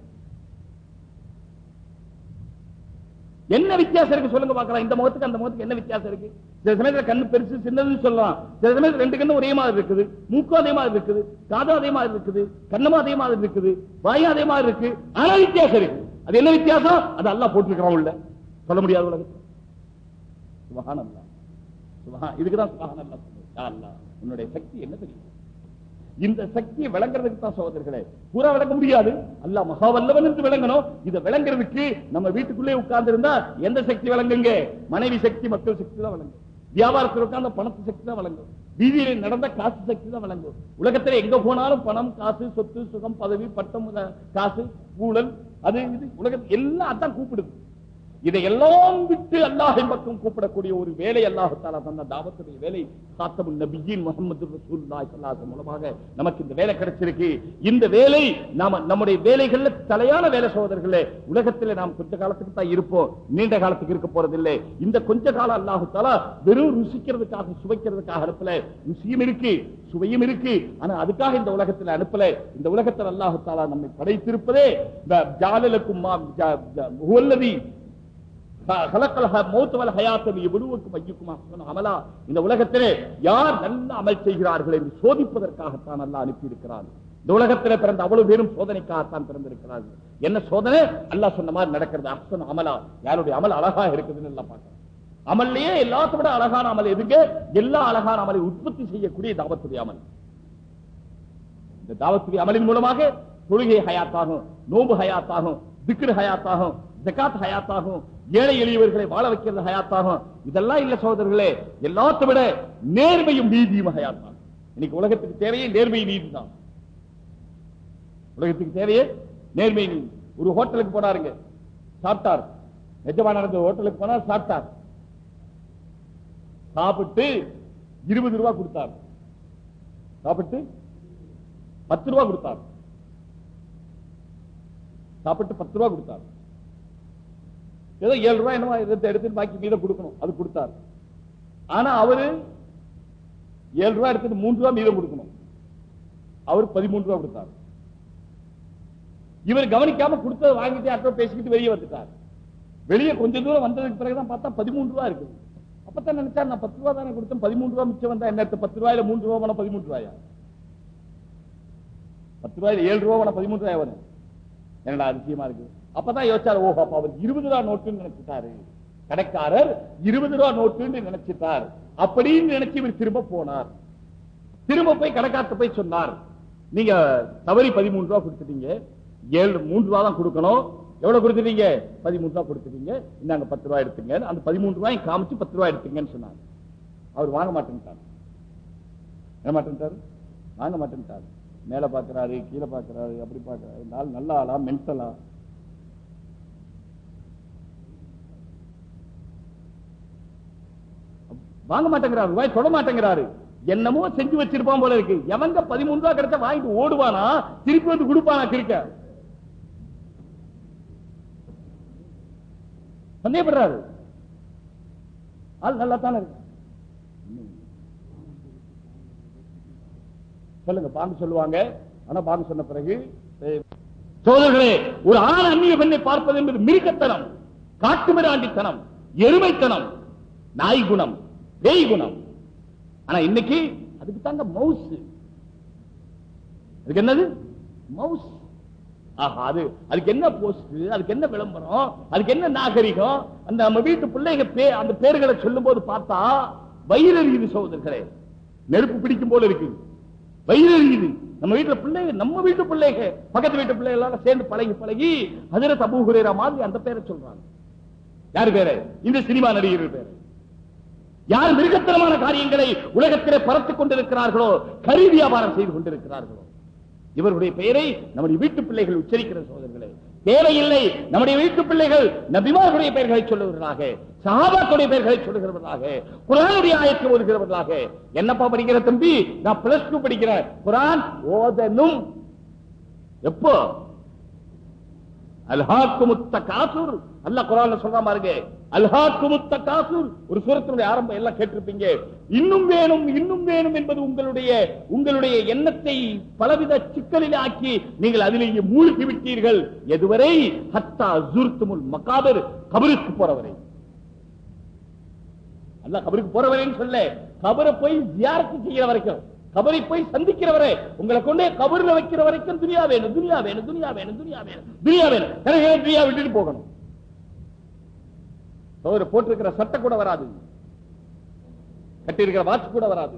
என்ன வித்தியாசம் இருக்கு சொல்லுங்க பார்க்கலாம் இந்த முகத்துக்கு அந்த முகத்துக்கு என்ன வித்தியாசம் இருக்கு சில சமயத்துல கண்ணு பெருசு சின்னதுன்னு சொல்லலாம் சில சமயத்துல ரெண்டு கண்ணு ஒரே மாதிரி இருக்குது மூக்கும் அதே மாதிரி இருக்குது காதும் அதே மாதிரி இருக்குது கண்ணமும் அதே மாதிரி இருக்குது வாயும் அதே மாதிரி இருக்கு ஆனா வித்தியாசம் இருக்கு அது என்ன வித்தியாசம் அது அல்லாஹ் போட்டிருக்கிறான் உள்ள சொல்ல முடியாது உலகத்துல சுபஹானல்லாஹ் சுபஹான் இதுக்குதான் சுபஹானல்லாஹ் சொல்றது. யா அல்லாஹ் உன்னுடைய சக்தி என்ன தெரியும் இந்த சக்தியை விளங்குறதுக்கு தான் சகோதரர்களே பூரா விளங்க முடியாது அல்லாஹ் மகாவல்லவன் என்று விளங்கணும் இதை விளங்குறதுக்கு நம்ம வீட்டுக்குள்ளே உட்கார்ந்து இருந்தா எந்த சக்தி விளங்குங்க மனைவி சக்தி மக்கள் சக்தி தான் விளங்கும் வியாபாரத்தில் உட்கார்ந்த பணத்து சக்தி தான் விளங்கும் வீதியில நடந்த காசு சக்தி தான் விளங்கும் உலகத்துல எங்க போனாலும் பணம் காசு சொத்து சுகம் பதவி பட்டம் அஹ், காசு ஊழல் அது இது உலகத்தில் எல்லாம் அதான் கூப்பிடுது இதையெல்லாம் விட்டு அல்லாஹின் பக்கம் கூப்பிடக்கூடிய ஒரு வேலை அல்லாஹு தாலா தந்த தாவத்துடைய வேலை காத்தபுல் நபியின் முகமது ரசூலுல்லாஹி ஸல்லல்லாஹு அலைஹி மூலமாக நமக்கு இந்த வேலை கிடைச்சிருக்கு இந்த வேலை நாம நம்முடைய வேலைகள்ல தலையான வேலை சகோதரர்களே உலகத்திலே நாம் கொஞ்ச காலத்துக்கு தான் இருப்போம் நீண்ட காலத்துக்கு இருக்க போறதில்லை இந்த கொஞ்ச காலம் அல்லாஹு தாலா வெறும் ருசிக்கிறதுக்காக சுவைக்கிறதுக்காக அனுப்பல ருசியும் இருக்கு சுவையும் இருக்கு ஆனா அதுக்காக இந்த உலகத்துல அனுப்பல இந்த உலகத்தில் அல்லாஹு தாலா நம்மை படைத்திருப்பதே இந்த ஜாலலுக்கும் மா- ஜா- ஜா- ஹுவல்லதி خلق الموت والحياة ليبلوكم أيكم أحسن عملا இந்த உலகத்திலே யார் நல்ல அமல் செய்கிறார்கள் என்று சோதிப்பதற்காகத்தான் அல்லாஹ் அனுப்பி இருக்கிறார் இந்த உலகத்திலே பிறந்த அவ்வளவு பேரும் சோதனைக்காகத்தான் பிறந்திருக்கிறார்கள் என்ன சோதனை அல்லாஹ் சொன்ன மாதிரி நடக்கிறது அஹ்சன் அமலா யாருடைய அமல் அழகா இருக்குதுன்னு எல்லாம் பார்க்கிறோம் அமல்லையே எல்லாத்த விட அழகான அமல் எதுங்க எல்லா அழகான அமலை உற்பத்தி செய்யக்கூடிய தாவத்துடைய அமல் இந்த தாவத்துடைய அமலின் மூலமாக தொழுகை ஹயாத்தாகும் நோம்பு ஹயாத்தாகும் திக்ரு ஹயாத்தாகும் ஜகாத் ஹயாத்தாகும் ஏழை எளியவர்களை வாழ வைக்கிறது ஹயாத்தாகும் இதெல்லாம் இல்ல சகோதரர்களே எல்லாத்த விட நேர்மையும் நீதியும் ஹயாத்தாகும் இன்னைக்கு உலகத்துக்கு தேவையே நேர்மை நீதி தான் உலகத்துக்கு தேவையே நேர்மை நீதி. ஒரு ஹோட்டலுக்கு போனாருங்க சாப்பிட்டார் எஜமான நடந்த ஹோட்டலுக்கு போனார் சாப்பிட்டார் சாப்பிட்டு இருபது ரூபாய் கொடுத்தார் சாப்பிட்டு பத்து ரூபாய் கொடுத்தார் சாப்பிட்டு பத்து ரூபாய் கொடுத்தார் ஏதோ ஏழு ரூபாய் என்னவோ எடுத்து எடுத்து பாக்கி மீதம் கொடுக்கணும் அது கொடுத்தார் ஆனா அவரு ஏழு ரூபாய் எடுத்துட்டு மூன்று ரூபாய் மீதம் கொடுக்கணும் அவர் பதிமூன்று ரூபாய் கொடுத்தார் இவர் கவனிக்காம கொடுத்ததை வாங்கிட்டு யார்கிட்ட பேசிக்கிட்டு வெளியே வந்துட்டார் வெளியே கொஞ்ச தூரம் வந்ததுக்கு பிறகுதான் பார்த்தா பதிமூன்று ரூபாய் இருக்குது அப்பதான் நினைச்சா நான் பத்து ரூபாய் தானே கொடுத்தேன் பதிமூன்று ரூபாய் மிச்சம் வந்தா என்ன அர்த்தம்? பத்து ரூபாயில மூன்று ரூபாய் போனா பதிமூன்று ரூபாயா பத்து ரூபாயில ஏழு ரூபாய் போனா பதிமூன்று ரூபாய் வரும் என்னடா அதிசயமா இருக்கு அப்பதான் யோசிச்சாரு ஓஹோ அப்ப அவர் இருபது ரூபாய் நோட்டுன்னு நினைச்சிட்டாரு கடைக்காரர் இருபது ரூபாய் நோட்டுன்னு நினைச்சிட்டார் அப்படின்னு நினைச்சு இவர் திரும்ப போனார் திரும்ப போய் கடைக்காரத்தை போய் சொன்னார் நீங்க தவறி பதிமூணு ரூபாய் கொடுத்துட்டீங்க ஏழு மூன்று ரூபாய் தான் கொடுக்கணும் எவ்வளவு கொடுத்துட்டீங்க பதிமூணு ரூபாய் கொடுத்துட்டீங்க இந்தாங்க பத்து ரூபாய் எடுத்துங்க அந்த பதிமூணு ரூபாய் காமிச்சு பத்து ரூபாய் எடுத்துங்கன்னு சொன்னார் அவர் வாங்க மாட்டேன்ட்டார் என்ன மாட்டேன்ட்டாரு வாங்க மாட்டேன்ட்டார் மேல பாக்குறாரு கீழே பாக்குறாரு அப்படி பாக்குறாரு நாள் நல்ல ஆளா மென்டலா வாங்க மாட்டேங்கிறாரு ரூபாய் தொட மாட்டேங்கிறாரு என்னமோ செஞ்சு வச்சிருப்பான் போல இருக்கு எவங்க பதிமூணு ரூபாய் கிடைச்சா வாங்கிட்டு ஓடுவானா திருப்பி வந்து கொடுப்பானா கிரிக்க சந்தேகப்படுறாரு ஆள் நல்லா தானே இருக்கு சொல்லுங்க பாங்க சொல்லுவாங்க ஆனா பாங்க சொன்ன பிறகு eh, சோதர்களே ஒரு ஆண் அந்நிய பெண்ணை பார்ப்பது என்பது மிருகத்தனம் காட்டுமிராண்டித்தனம் எருமைத்தனம் நாய் குணம் பேய் குணம் ஆனா இன்னைக்கு அதுக்கு தாங்க மவுஸ் அதுக்கு என்னது மவுஸ் ஆஹா அது அதுக்கு என்ன போஸ்ட் அதுக்கு என்ன விளம்பரம் அதுக்கு என்ன நாகரிகம் அந்த நம்ம வீட்டு பிள்ளைங்க பே அந்த பேர்களை சொல்லும் போது பார்த்தா வயிறறியுது சகோதரர்களே நெருப்பு பிடிக்கும் போல இருக்கு வயிறறியுது நம்ம வீட்டுல பிள்ளைங்க நம்ம வீட்டு பிள்ளைங்க பக்கத்து வீட்டு பிள்ளைங்க எல்லாம் சேர்ந்து பழகி பழகி அதிர தபு ஹுரேரா மாதிரி அந்த பேரை சொல்றாங்க யாரு பேரு இந்த சினிமா நடிகர்கள் பேரு யார் மிருகத்தனமான காரியங்களை உலகத்திலே பரத்துக் கொண்டிருக்கிறார்களோ கரி வியாபாரம் செய்து கொண்டிருக்கிறார்களோ இவருடைய பெயரை நம்முடைய வீட்டு பிள்ளைகள் உச்சரிக்கிற சோதர்களே தேவையில்லை நம்முடைய வீட்டு பிள்ளைகள் நபிமார்களுடைய பெயர்களை சொல்லுகிறார்கள் சஹாபாக்களுடைய பெயர்களை சொல்லுகிறவர்களாக குரானுடைய ஆயத்தை ஓதுகிறவர்களாக என்னப்பா படிக்கிற தம்பி நான் பிளஸ் டூ படிக்கிறேன் குரான் ஓதனும் எப்போ அல்ஹாக்குமுத்த காசுர் அல்லாஹ் குரான்ல சொல்ற பாருங்க அல்ஹாக்குமுத்த காசுர் ஒரு சூரத்தினுடைய ஆரம்பம் எல்லாம் கேட்டிருப்பீங்க இன்னும் வேணும் இன்னும் வேணும் என்பது உங்களுடைய உங்களுடைய எண்ணத்தை பலவித சிக்கலில் ஆக்கி நீங்கள் அதிலேயே மூழ்கி விட்டீர்கள் எதுவரை ஹத்தா ஜுர்துமுல் மகாபர் கபருக்கு போறவரை அல்லாஹ் கபருக்கு போறவரைன்னு சொல்ல கபரை போய் ஜியாரத்து செய்கிற வரைக்கும் கபரை போய் சந்திக்கிறவரே உங்களை கொண்டே கபர்ல வைக்கிற வரைக்கும் துனியா வேணும் துனியா வேணும் துனியா வேணும் துனியா வேணும் துனியா வேணும் எனக்கு ஏன் துனியா விட்டுட்டு போகணும் அவர் போட்டிருக்கிற சட்டை கூட வராது கட்டியிருக்கிற வாட்ச் கூட வராது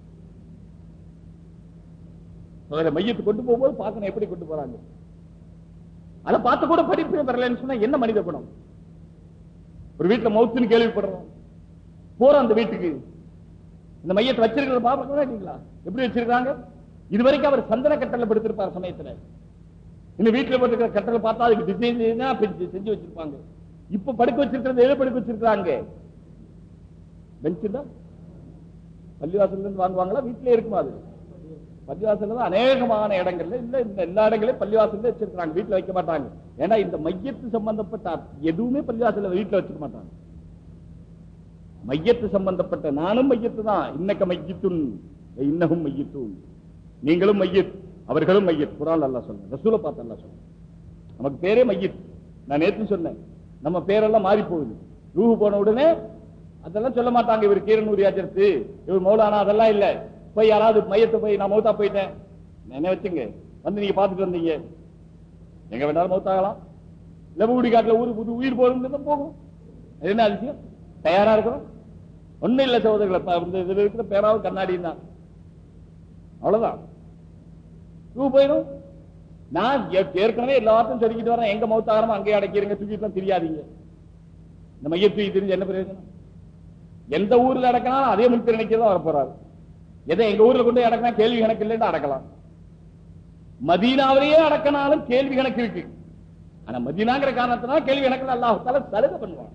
அவரை மையத்து கொண்டு போகும்போது பார்க்கணும் எப்படி கொண்டு போறாங்க அதை பார்த்து கூட படிப்பு வரலன்னு சொன்னா என்ன மனித குணம் ஒரு வீட்டுல மவுத்துன்னு கேள்விப்படுறோம் போறோம் அந்த வீட்டுக்கு இந்த மையத்தை வச்சிருக்கிறத பாப்பீங்களா எப்படி வச்சிருக்காங்க இது வரைக்கும் அவர் சந்தன கட்டளை படுத்திருப்பார் சமயத்துல இந்த வீட்டுல போட்டிருக்கிற கட்டளை பார்த்தா அதுக்கு டிசைன் செஞ்சு வச்சிருப்பாங்க இப்ப படுக்க வச்சிருக்கிறது எதை படுக்க வச்சிருக்காங்க பெஞ்ச் தான் பள்ளிவாசல்ல இருந்து வாங்குவாங்களா வீட்டிலே இருக்குமா அது பள்ளிவாசல்ல தான் அநேகமான இடங்கள்ல இல்ல இந்த எல்லா இடங்களையும் பள்ளிவாசல்ல வச்சிருக்காங்க வீட்டுல வைக்க மாட்டாங்க ஏன்னா இந்த மையத்து சம்பந்தப்பட்ட எதுவுமே பள்ளிவாசல்ல வீட்டுல வச்சுக்க மாட்டாங்க மையத்து சம்பந்தப்பட்ட நானும் மையத்து தான் இன்னக்க மையத்துன் இன்னகும் மையத்துன் நீங்களும் மையத் அவர்களும் மையத் குரான் அல்லா சொல்லுங்க ரசூல பார்த்து அல்லா சொல்லுங்க நமக்கு பேரே மையத் நான் நேத்து சொன்னேன் நம்ம பேரெல்லாம் மாறி போகுது ரூஹு போன உடனே அதெல்லாம் சொல்ல மாட்டாங்க இவர் கீரனூர் யாச்சரத்து இவர் மௌலானா அதெல்லாம் இல்ல போய் யாராவது மையத்தை போய் நான் மௌத்தா போயிட்டேன் என்ன வச்சுங்க வந்து நீங்க பாத்துட்டு வந்தீங்க எங்க வேணாலும் மௌத்தாகலாம் லெபகுடி காட்டுல ஊரு புது உயிர் போறது போகும் அது என்ன அதிசயம் தயாரா இருக்கிறோம் ஒண்ணும் இல்ல சகோதரர்களை ப- இந்த இதுல இருக்கிற பேராவும் கண்ணாடி தான் அவ்வளவுதான் தூ போயிடும் நான் ஏ- ஏற்கனவே எல்லாத்தையும் சொல்லிக்கிட்டு வரேன் எங்க மௌத்தாகரமோ அங்கேயே அடைக்கிறீங்க தூக்கிட்டு தெரியாதீங்க இந்த மைய தூக்கி தெரிஞ்சு என்ன பிரயோஜனம் எந்த ஊர்ல அடக்கினாலும் அதே முன்திரு நினைக்கிறதா வர போறாரு எதை எங்க ஊர்ல கொண்டு அடக்கினா கேள்வி கணக்கு இல்லைன்னு அடக்கலாம் மதீனாவிலேயே அடக்கினாலும் கேள்வி கணக்கு இருக்கு ஆனா மதீனாங்கிற காரணத்தினால கேள்வி கணக்கில் அல்லாஹால சலுகை பண்ணுவான்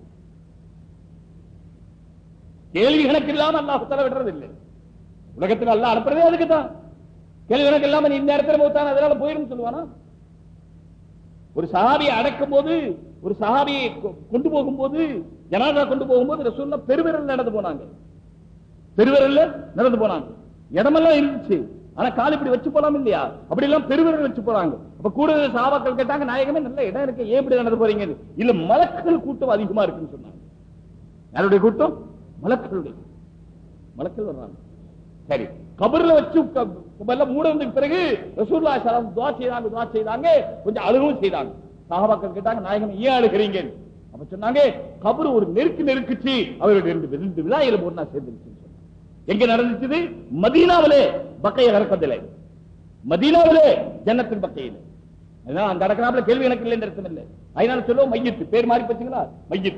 கேள்வி கணக்கு இல்லாம அல்லாஹால விடுறது இல்லை உலகத்தில் அல்லாஹ் அனுப்புறதே அதுக்கு தான் கேள்வி கணக்கு இல்லாம நீ இந்த இடத்துல மூத்தான் அதனால போயிரும் சொல்லுவானா ஒரு சஹாபியை அடக்கும் போது ஒரு சஹாபியை கொ- கொண்டு போகும்போது ஜனாதா கொண்டு போகும்போது ரசூல்லா பெருவிரல் நடந்து போனாங்க பெருவிரல்ல நடந்து போனாங்க இடமெல்லாம் இருந்துச்சு ஆனா கால் இப்படி வச்சு போலாம் இல்லையா அப்படி எல்லாம் பெருவிரல் வச்சு போறாங்க அப்ப கூட சாபாக்கள் கேட்டாங்க நாயகமே நல்ல இடம் இருக்கு ஏன் இப்படி நடந்து போறீங்க இல்ல மலக்கள் கூட்டம் அதிகமா இருக்குன்னு சொன்னாங்க யாருடைய கூட்டம் மலக்களுடைய மலக்கள் வர்றாங்க சரி கபர்ல வச்சு க- எல்லாம் மூட வந்ததுக்கு பிறகு ரசூல்லா ஸல்லல்லாஹு துவா செய்தாங்க துவா செய்தாங்க கொஞ்சம் அழுகவும் செய்தாங்க சஹாபாக்கள் கேட்டாங்க நாயகம் ஏன் அழுகிறீங்க அப்ப சொன்னாங்க கபர் ஒரு நெருக்கு நெருக்குச்சு அவருடைய ரெண்டு ரெண்டு விழாயில ஒண்ணா சேர்ந்துருச்சு எங்க நடந்துச்சு மதீனாவிலே பக்கைய கறக்கத்திலே மதீனாவிலே ஜன்னத்தின் பக்கையில் அதான் அந்த அடக்கிறாப்புல கேள்வி எனக்கு இல்லைன்னு அர்த்தம் இல்லை அதனால சொல்லுவோம் மையத்து பேர் மாறி போச்சுங்களா மையத்து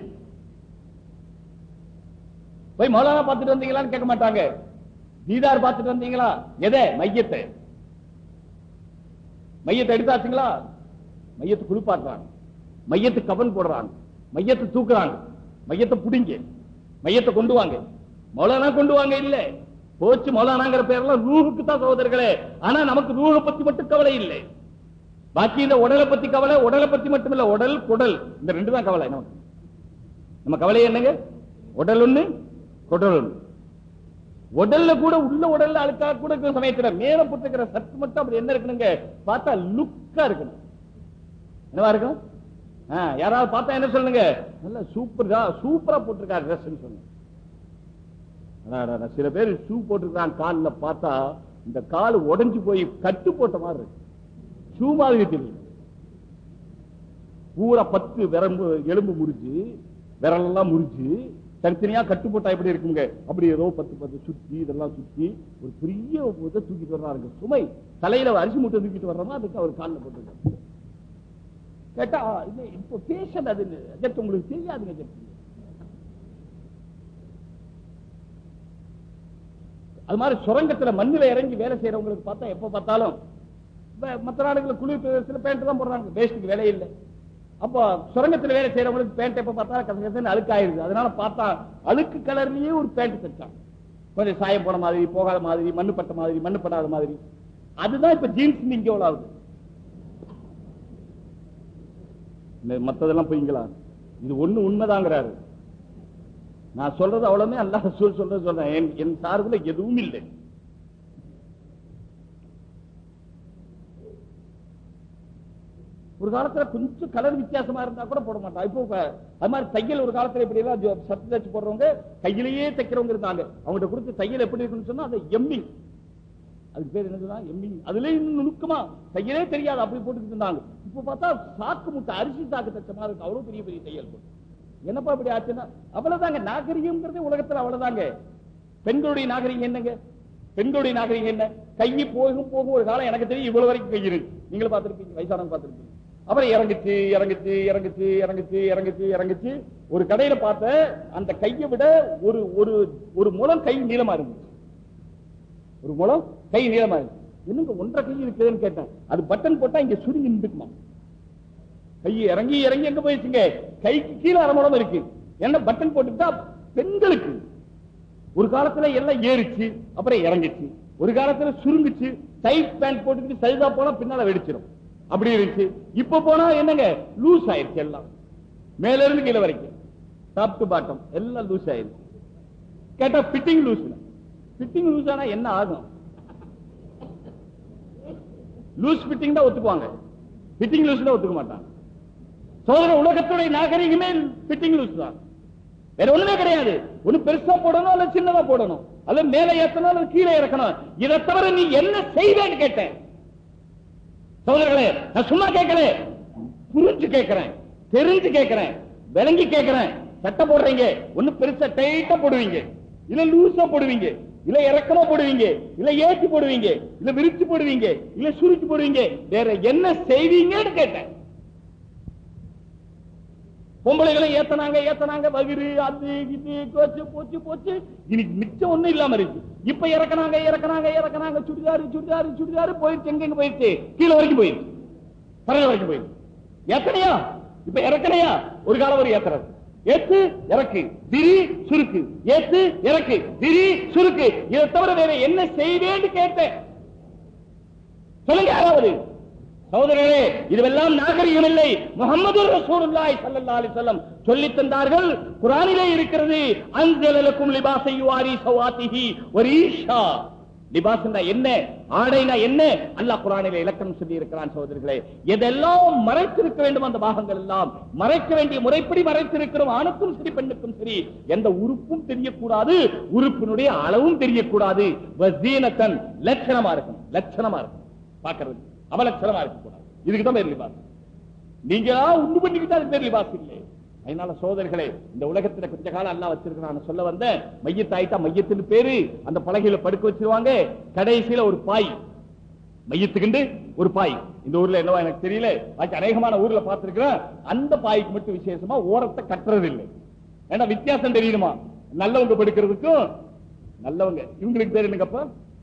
போய் மௌலானா பார்த்துட்டு வந்தீங்களான்னு கேட்க மாட்டாங்க தீதார் பார்த்துட்டு வந்தீங்களா எதை மையத்தை மையத்தை எடுத்தாச்சுங்களா மையத்தை குளிப்பாட்டுறாங்க மையத்து கவன் போடுறாங்க மையத்தை தூக்குறாங்க மையத்தை புடிங்க மையத்தை கொண்டு வாங்க மௌலானா கொண்டு வாங்க இல்ல போச்சு மௌலானாங்கிற பேர்லாம் ரூஹுக்கு தான் சகோதரர்களே ஆனா நமக்கு ரூஹை பத்தி மட்டும் கவலை இல்லை பாக்கி இந்த உடலை பத்தி கவலை உடலை பத்தி மட்டும் இல்ல உடல் குடல் இந்த ரெண்டு தான் கவலை நமக்கு நம்ம கவலை என்னங்க உடல் ஒண்ணு குடல் ஒண்ணு உடல்ல கூட உள்ள உடல்ல அழுக்கா கூட இருக்கிற சமயத்துல மேல போட்டுக்கிற சத்து மட்டும் அப்படி என்ன இருக்கணுங்க பார்த்தா லுக்கா இருக்கணும் என்னவா இருக்கும் ஆ, யாராவது பார்த்தா என்ன சொல்லுங்க நல்ல சூப்பரா சூப்பரா போட்டிருக்காரு ட்ரெஸ் சொல்லுங்க அடா, அடா, அடா, சில பேர் ஷூ போட்டிருக்கான் கால்ல பார்த்தா இந்த கால் உடைஞ்சு போய் கட்டு போட்ட மாதிரி இருக்கு ஷூ மாதிரி தெரியும் பூரா பத்து விரம்பு எலும்பு முறிஞ்சு விரல் எல்லாம் முறிஞ்சு தனித்தனியா கட்டு போட்டா எப்படி இருக்குங்க அப்படி ஏதோ பத்து பத்து சுத்தி இதெல்லாம் சுத்தி ஒரு பெரிய இதை தூக்கிட்டு வர்றாருங்க சுமை தலையில அரிசி மூட்டை தூக்கிட்டு வர்றோமா அதுக்கு அவர் காலில் போட்டுருக்காரு கேட்டா இது இப்போ பேஷன் அது ஜெட் உங்களுக்கு தெரியாதுங்க ஜெட் அது மாதிரி சுரங்கத்துல மண்ணுல இறங்கி வேலை செய்யறவங்களுக்கு பார்த்தா எப்ப பார்த்தாலும் இப்ப மத்த நாடுகளில் குளிர் பிரதேசத்துல பேண்ட் தான் போடுறாங்க வேஸ்ட்டுக்கு வேலை இல்லை அப்போ சுரங்கத்துல வேலை செய்யறவங்களுக்கு பேண்ட் எப்ப பார்த்தா கசகசன்னு அழுக்காயிருது அதனால பார்த்தா அழுக்கு கலர்லயே ஒரு பேண்ட் தைச்சான் கொஞ்சம் சாயம் போன மாதிரி போகாத மாதிரி மண்ணு பட்ட மாதிரி மண்ணு படாத மாதிரி அதுதான் இப்ப ஜீன்ஸ் இங்க எவ்வளவு ஆகுது இந்த மத்ததெல்லாம் பொய்ங்களா இது ஒண்ணு உண்மைதாங்கிறாரு நான் சொல்றது அவ்வளவுமே அல்லாஹ் ரசூல் சொல்றது சொல்றேன் என்- என் சார்புல எதுவும் இல்லை ஒரு காலத்துல கொஞ்சம் கலர் வித்தியாசமா இருந்தா கூட போட மாட்டான் இப்போ இப்ப அது மாதிரி தையல் ஒரு காலத்துல இப்படி எல்லாம் ஜோ- சத்து தச்சு போடுறவங்க கையிலேயே தைக்கிறவங்க இருந்தாங்க அவங்ககிட்ட கொடுத்து தையல் எப்படி இருக்குன்னு சொன்னா அது எம்மிங் அதுக்கு பேர் என்னதுதான் எம்மிங் அதுல இன்னும் நுணுக்கமா தையலே தெரியாது அப்படி போட்டுக்கிட்டு இருந்தாங்க இப்ப பார்த்தா சாக்கு முட்டை அரிசி சாக்கு தச்ச மாதிரி இருக்கு அவ்வளவு பெரிய பெரிய தையல் போட்டு என்னப்பா இப்படி ஆச்சுன்னா அவ்வளவுதாங்க நாகரிகம்ங்கிறதே உலகத்துல அவ்வளவுதாங்க பெண்களுடைய நாகரிகம் என்னங்க பெண்களுடைய நாகரிகம் என்ன கை போகும் போகும் ஒரு காலம் எனக்கு தெரியும் இவ்வளவு வரைக்கும் கை இருக்கு நீங்களும் பார்த்திருப்பீங்க வயசானவங்க பார்த்திருப்பீங்க அப்புறம் இறங்குச்சு இறங்குச்சு இறங்குச்சு இறங்குச்சு இறங்குச்சு இறங்குச்சு ஒரு கடையில பார்த்த அந்த கையை விட ஒரு ஒரு ஒரு முழம் கை நீளமா இருந்துச்சு ஒரு முழம் கை நீளமா இருக்கு என்னங்க ஒன்றரை கை இருக்குதுன்னு கேட்டேன் அது பட்டன் போட்டா இங்க சுருங்கி நின்றுக்குமா கை இறங்கி இறங்கி எங்க போயிடுச்சுங்க கைக்கு கீழே அரை முழம் இருக்கு என்ன பட்டன் போட்டுட்டா பெண்களுக்கு ஒரு காலத்துல எல்லாம் ஏறிச்சு அப்புறம் இறங்கிச்சு ஒரு காலத்துல சுருங்குச்சு டைட் பேண்ட் போட்டுக்கிட்டு சைதா போனா பின்னால வெடிச்சிடும் அப்படி இருந்துச்சு இப்ப போனா என்னங்க லூஸ் ஆயிருச்சு எல்லாம் மேல இருந்து கீழே வரைக்கும் டாப் டு பாட்டம் எல்லாம் லூஸ் ஆயிருச்சு கேட்டா ஃபிட்டிங் லூஸ் ஃபிட்டிங் லூஸ் ஆனா என்ன ஆகும் லூஸ் ஃபிட்டிங் தான் ஒத்துக்குவாங்க ஃபிட்டிங் லூஸ் ஒத்துக்க மாட்டாங்க சோதர உலகத்துடைய நாகரிகமே ஃபிட்டிங் லூஸ் தான் வேற ஒண்ணுமே கிடையாது ஒண்ணு பெருசா போடணும் அல்ல சின்னதா போடணும் அல்ல மேல ஏத்தணும் அல்லது கீழே இறக்கணும் இதை தவிர நீ என்ன செய்வேன்னு கேட்டேன் சோதரர்களே நான் சும்மா கேட்கல புரிஞ்சு கேட்கிறேன் தெரிஞ்சு கேட்கிறேன் விளங்கி கேட்கிறேன் சட்டை போடுறீங்க ஒண்ணு பெருசா டைட்டா போடுவீங்க இல்ல லூசா போடுவீங்க இல்ல இறக்கமா போடுவீங்க இல்ல ஏற்றி போடுவீங்க இல்ல விரிச்சு போடுவீங்க இல்ல சுருக்கி போடுவீங்க வேற என்ன செய்வீங்கன்னு கேட்டேன் பொம்பளைகளை ஏத்தனாங்க ஏத்தனாங்க வகிறு அது இது போச்சு போச்சு போச்சு இன்னைக்கு மிச்சம் ஒண்ணும் இல்லாம இருக்கு இப்ப இறக்குனாங்க இறக்குனாங்க இறக்குனாங்க சுடிதாரு சுடிதாரு சுடிதாரு போயிடுச்சு எங்க எங்க போயிடுச்சு கீழே வரைக்கும் போயிடுச்சு பறவை வரைக்கும் போயிடுச்சு ஏத்தனையா இப்ப இறக்கணையா ஒரு காலம் ஒரு ஏத்துறது ஏத்து இறக்கு திரி சுருக்கு ஏத்து இறக்கு திரி சுருக்கு இதை தவிர வேற என்ன செய்வேன்னு கேட்டேன் சொல்லுங்க யாராவது சகோதரர்களே இதுவெல்லாம் நாகரிகம் இல்லை முகமது ரசூலுல்லாஹி ஸல்லல்லாஹு அலைஹி வஸல்லம் சொல்லி தந்தார்கள் குர்ஆனிலே இருக்கிறது அன்ஸலலக்கும் லிபாஸை யுவாரி சவாத்திஹி வரீஷா லிபாஸ்னா என்ன ஆடைனா என்ன அல்லாஹ் குர்ஆனிலே இலக்கணம் சொல்லி இருக்கிறான் சகோதரர்களே எதெல்லாம் மறைத்திருக்க வேண்டும் அந்த பாகங்கள் எல்லாம் மறைக்க வேண்டிய முறைப்படி மறைத்திருக்கிறோம் ஆணுக்கும் சரி பெண்ணுக்கும் சரி எந்த உறுப்பும் தெரியக்கூடாது உறுப்பினுடைய அளவும் தெரியக்கூடாது வசீனத்தன் லட்சணமா இருக்கும் லட்சணமா இருக்கும் பாக்குறது அவலட்சணமா இருக்க கூடாது இதுக்கு தான் பேர் லிபாஸ் நீங்க உண்டு பண்ணிக்கிட்டா அது பேர் லிபாஸ் இல்லை அதனால சோதர்களே இந்த உலகத்துல கொஞ்ச காலம் அல்லா வச்சிருக்கான் சொல்ல வந்த மையத்தாயிட்டா மையத்தின் பேரு அந்த பலகையில படுக்க வச்சிருவாங்க கடைசியில ஒரு பாய் மையத்துக்குண்டு ஒரு பாய் இந்த ஊர்ல என்னவா எனக்கு தெரியல பாக்கி அநேகமான ஊர்ல பார்த்திருக்கிறேன் அந்த பாய்க்கு மட்டும் விசேஷமா ஓரத்தை கட்டுறது இல்லை ஏன்னா வித்தியாசம் தெரியணுமா நல்லவங்க படுக்கிறதுக்கும் நல்லவங்க இவங்களுக்கு பேர் என்னங்கப்பா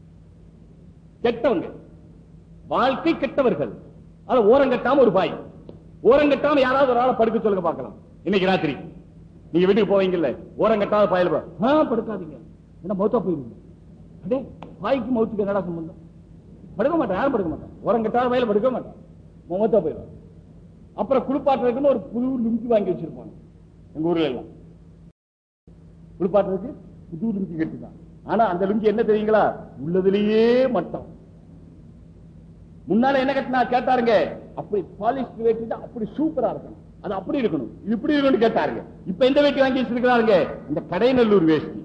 கெட்டவங்க வாழ்க்கை கெட்டவர்கள் அத ஓரங்கட்டாம ஒரு பாய் ஓரங்கட்டாம யாராவது ஒரு ஆளை படுக்க சொல்லுங்க பார்க்கலாம் இன்னைக்கு ராத்திரி நீங்க வீட்டுக்கு போவீங்கல்ல ஓரங்கட்டாத பாயில போ. ஆ, படுக்காதீங்க என்ன மௌத்தா போயிருங்க அடே பாய்க்கு மௌத்துக்கு என்னடா சம்பந்தம் படுக்க மாட்டேன் யாரும் படுக்க மாட்டேன் ஓரங்கட்டாத பாயில படுக்க மாட்டேன் மௌத்தா போயிடும் அப்புறம் குளிப்பாட்டுறதுக்குன்னு ஒரு புது லுங்கி வாங்கி வச்சிருப்பாங்க எங்க ஊர்ல எல்லாம் குளிப்பாட்டுறதுக்கு புது லுங்கி கட்டுதான் ஆனா அந்த லுங்கி என்ன தெரியுங்களா உள்ளதுலயே மட்டம் முன்னால என்ன கட்டினா கேட்டாருங்க அப்படி பாலிஷ் வேட்டி தான் அப்படி சூப்பரா இருக்கணும் அது அப்படி இருக்கணும் இது இப்படி இருக்கணும் கேட்டாருங்க இப்ப எந்த வேட்டி வாங்கி வச்சிருக்கிறாருங்க இந்த கடைநல்லூர் வேஷ்டி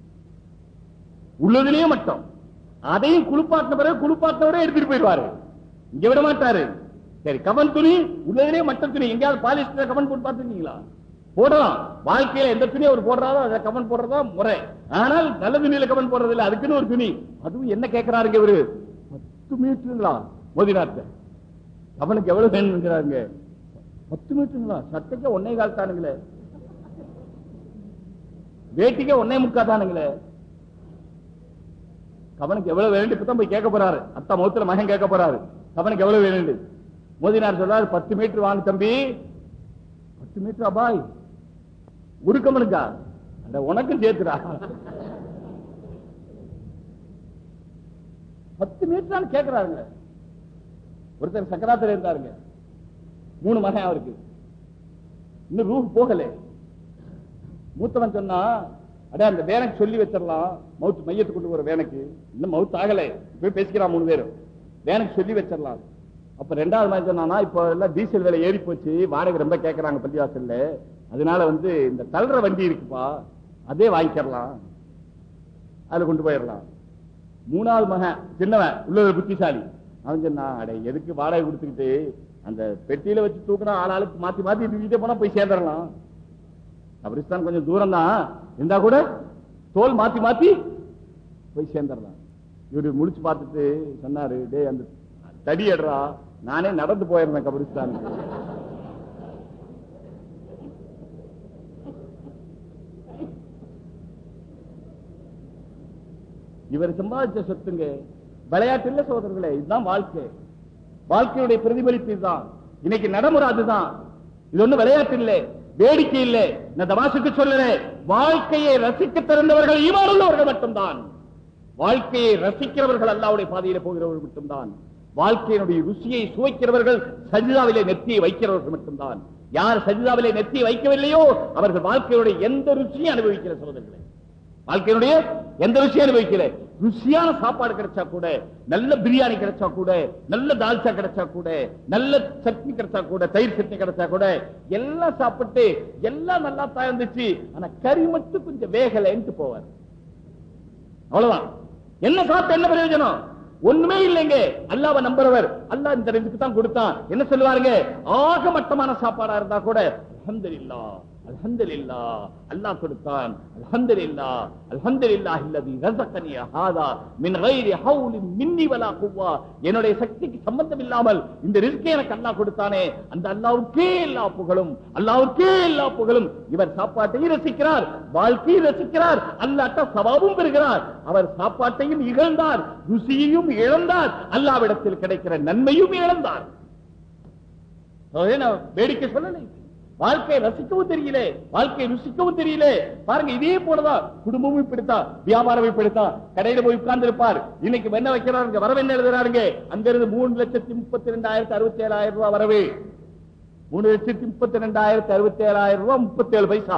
உள்ளதுலயே மட்டும் அதையும் குளிப்பாட்டின பிறகு குளிப்பாட்டினவரே எடுத்துட்டு போயிடுவாரு இங்க விட மாட்டாரு சரி கவன் துணி உள்ளதுலயே மட்டம் துணி எங்கேயாவது பாலிஷ் கவன் போட்டு பார்த்துருக்கீங்களா போடலாம் வாழ்க்கையில எந்த துணி அவர் போடுறாரோ அதை கவன் போடுறதா முறை ஆனால் நல்ல துணியில கவன் போடுறது இல்ல அதுக்குன்னு ஒரு துணி அதுவும் என்ன கேட்கிறாருங்க இவரு பத்து மீட்டருங்களா மோதினார்த்த அவனுக்கு எவ்வளவு வேணுங்கிறாங்க பத்து மீட்டருங்களா சட்டைக்கு ஒன்னே கால் தானுங்களே வேட்டிக்கு ஒன்னே முக்கா தானுங்களே அவனுக்கு எவ்வளவு வேணும் இப்பதான் போய் கேட்க போறாரு அத்தா முகத்துல மகன் கேட்க போறாரு அவனுக்கு எவ்வளவு வேணும் மோதினார் சொல்றாரு பத்து மீட்டர் வாங்க தம்பி பத்து மீட்டர் அபாய் உருக்கமனுக்கா அந்த உனக்கும் சேர்த்துடா பத்து மீட்டர் கேட்கிறாருங்க ஒருத்தர் சக்கராத்துல இருந்தாருங்க மூணு மகன் அவருக்கு இன்னும் ரூஹ் போகல மூத்தவன் சொன்னா அடே அந்த வேலைக்கு சொல்லி வச்சிடலாம் மவுத் மையத்து கொண்டு போற வேலைக்கு இன்னும் மவுத் ஆகல போய் பேசிக்கிறான் மூணு பேரும் வேலைக்கு சொல்லி வச்சிடலாம் அப்ப ரெண்டாவது மாதிரி சொன்னானா இப்போ எல்லாம் டீசல் விலை ஏறி போச்சு வாடகை ரொம்ப கேட்கறாங்க பள்ளிவாசல்ல அதனால வந்து இந்த தள்ளுற வண்டி இருக்குப்பா அதே வாங்கிக்கிறலாம் அதுல கொண்டு போயிடலாம் மூணாவது மகன் சின்னவன் உள்ளது புத்திசாலி அவன் சொன்னா அடே எதுக்கு வாடகை கொடுத்துக்கிட்டு அந்த பெட்டியில வச்சு தூக்கினா ஆளாளுக்கு மாத்தி மாத்தி தூக்கிட்டே போனா போய் சேர்ந்துடலாம் கபிரிஸ்தான் கொஞ்சம் தூரம் தான் இருந்தா கூட தோல் மாத்தி மாத்தி போய் சேர்ந்துடலாம் இவரு முடிச்சு பார்த்துட்டு சொன்னாரு டேய் அந்த தடி எடுறா நானே நடந்து போயிருந்தேன் கபிரிஸ்தானுக்கு இவர் சம்பாதிச்ச சொத்துங்க விளையாட்டு இல்ல சோதரர்களே இதுதான் வாழ்க்கை வாழ்க்கையுடைய பிரதிபலிப்பு இதுதான் இன்னைக்கு நடைமுறை அதுதான் இது ஒண்ணு விளையாட்டு இல்லை வேடிக்கை இல்லை நான் தமாசுக்கு சொல்லல வாழ்க்கையை ரசிக்க திறந்தவர்கள் ஈமானுள்ளவர்கள் மட்டும்தான் வாழ்க்கையை ரசிக்கிறவர்கள் அல்லாவுடைய பாதையில போகிறவர்கள் மட்டும்தான் வாழ்க்கையினுடைய ருசியை சுவைக்கிறவர்கள் சஜிதாவிலே நெத்தியை வைக்கிறவர்கள் மட்டும்தான் யார் சஜிதாவிலே நெத்தியை வைக்கவில்லையோ அவர்கள் வாழ்க்கையுடைய எந்த ருசியும் அனுபவிக்கிற சோதர்களே வாழ்க்கையினுடைய எந்த ருசியும் அனுபவிக்கல ருசியான சாப்பாடு கிடைச்சா கூட நல்ல பிரியாணி கிடைச்சா கூட நல்ல தால்ச்சா கிடைச்சா கூட நல்ல சட்னி கிடைச்சா கூட தயிர் சட்னி கிடைச்சா கூட எல்லாம் சாப்பிட்டு எல்லாம் நல்லா தான் இருந்துச்சு ஆனா கறி மட்டும் கொஞ்சம் வேகலைன்ட்டு போவார் அவ்வளவுதான் என்ன சாப்பிட்டு என்ன பிரயோஜனம் ஒண்ணுமே இல்லைங்க அல்லாவை நம்புறவர் அல்லாஹ் இந்த ரெண்டுக்கு தான் கொடுத்தான் என்ன சொல்லுவாருங்க ஆக மட்டமான சாப்பாடா இருந்தா கூட அல்ஹம்துலில்லாஹ் அல்ஹம்துலில்லா அல்லாஹ் கொடுத்தான் அல்ஹம்துலில்லா அல்ஹம்துலில்லாஹ் இல்லதி ரஸகனி ஹாதா மின் கைரி ஹவுலின் மின்னி வலா குவ்வா என்னுடைய சக்திக்கு சம்பந்தம் இல்லாமல் இந்த ரிஸ்கை எனக்கு அல்லாஹ் கொடுத்தானே அந்த அல்லாஹ்வுக்கே எல்லா புகழும் அல்லாஹ்வுக்கே எல்லா புகழும் இவர் சாப்பாட்டையும் ரசிக்கிறார் வாழ்க்கையை ரசிக்கிறார் அல்லாட்ட சவாபும் பெறுகிறார் அவர் சாப்பாட்டையும் இகழ்ந்தார் ருசியையும் இழந்தார் அல்லாவிடத்தில் கிடைக்கிற நன்மையும் இழந்தார் அதே நான் வேடிக்கை சொல்லலை வாழ்க்கையை ரசிக்கவும் தெரியல வாழ்க்கையை ருசிக்கவும் தெரியல பாருங்க இதே போலதான் குடும்பமும் இப்படித்தான் வியாபாரம் இப்படித்தான் கடையில போய் உட்கார்ந்து இருப்பார் இன்னைக்கு என்ன வைக்கிறாருங்க வரவு என்ன எழுதுறாருங்க அங்க இருந்து மூணு லட்சத்தி முப்பத்தி ரெண்டாயிரத்தி அறுபத்தி ஏழாயிரம் ரூபாய் வரவு மூணு லட்சத்தி முப்பத்தி ரெண்டாயிரத்தி அறுபத்தி ஏழாயிரம் ரூபாய் முப்பத்தி ஏழு பைசா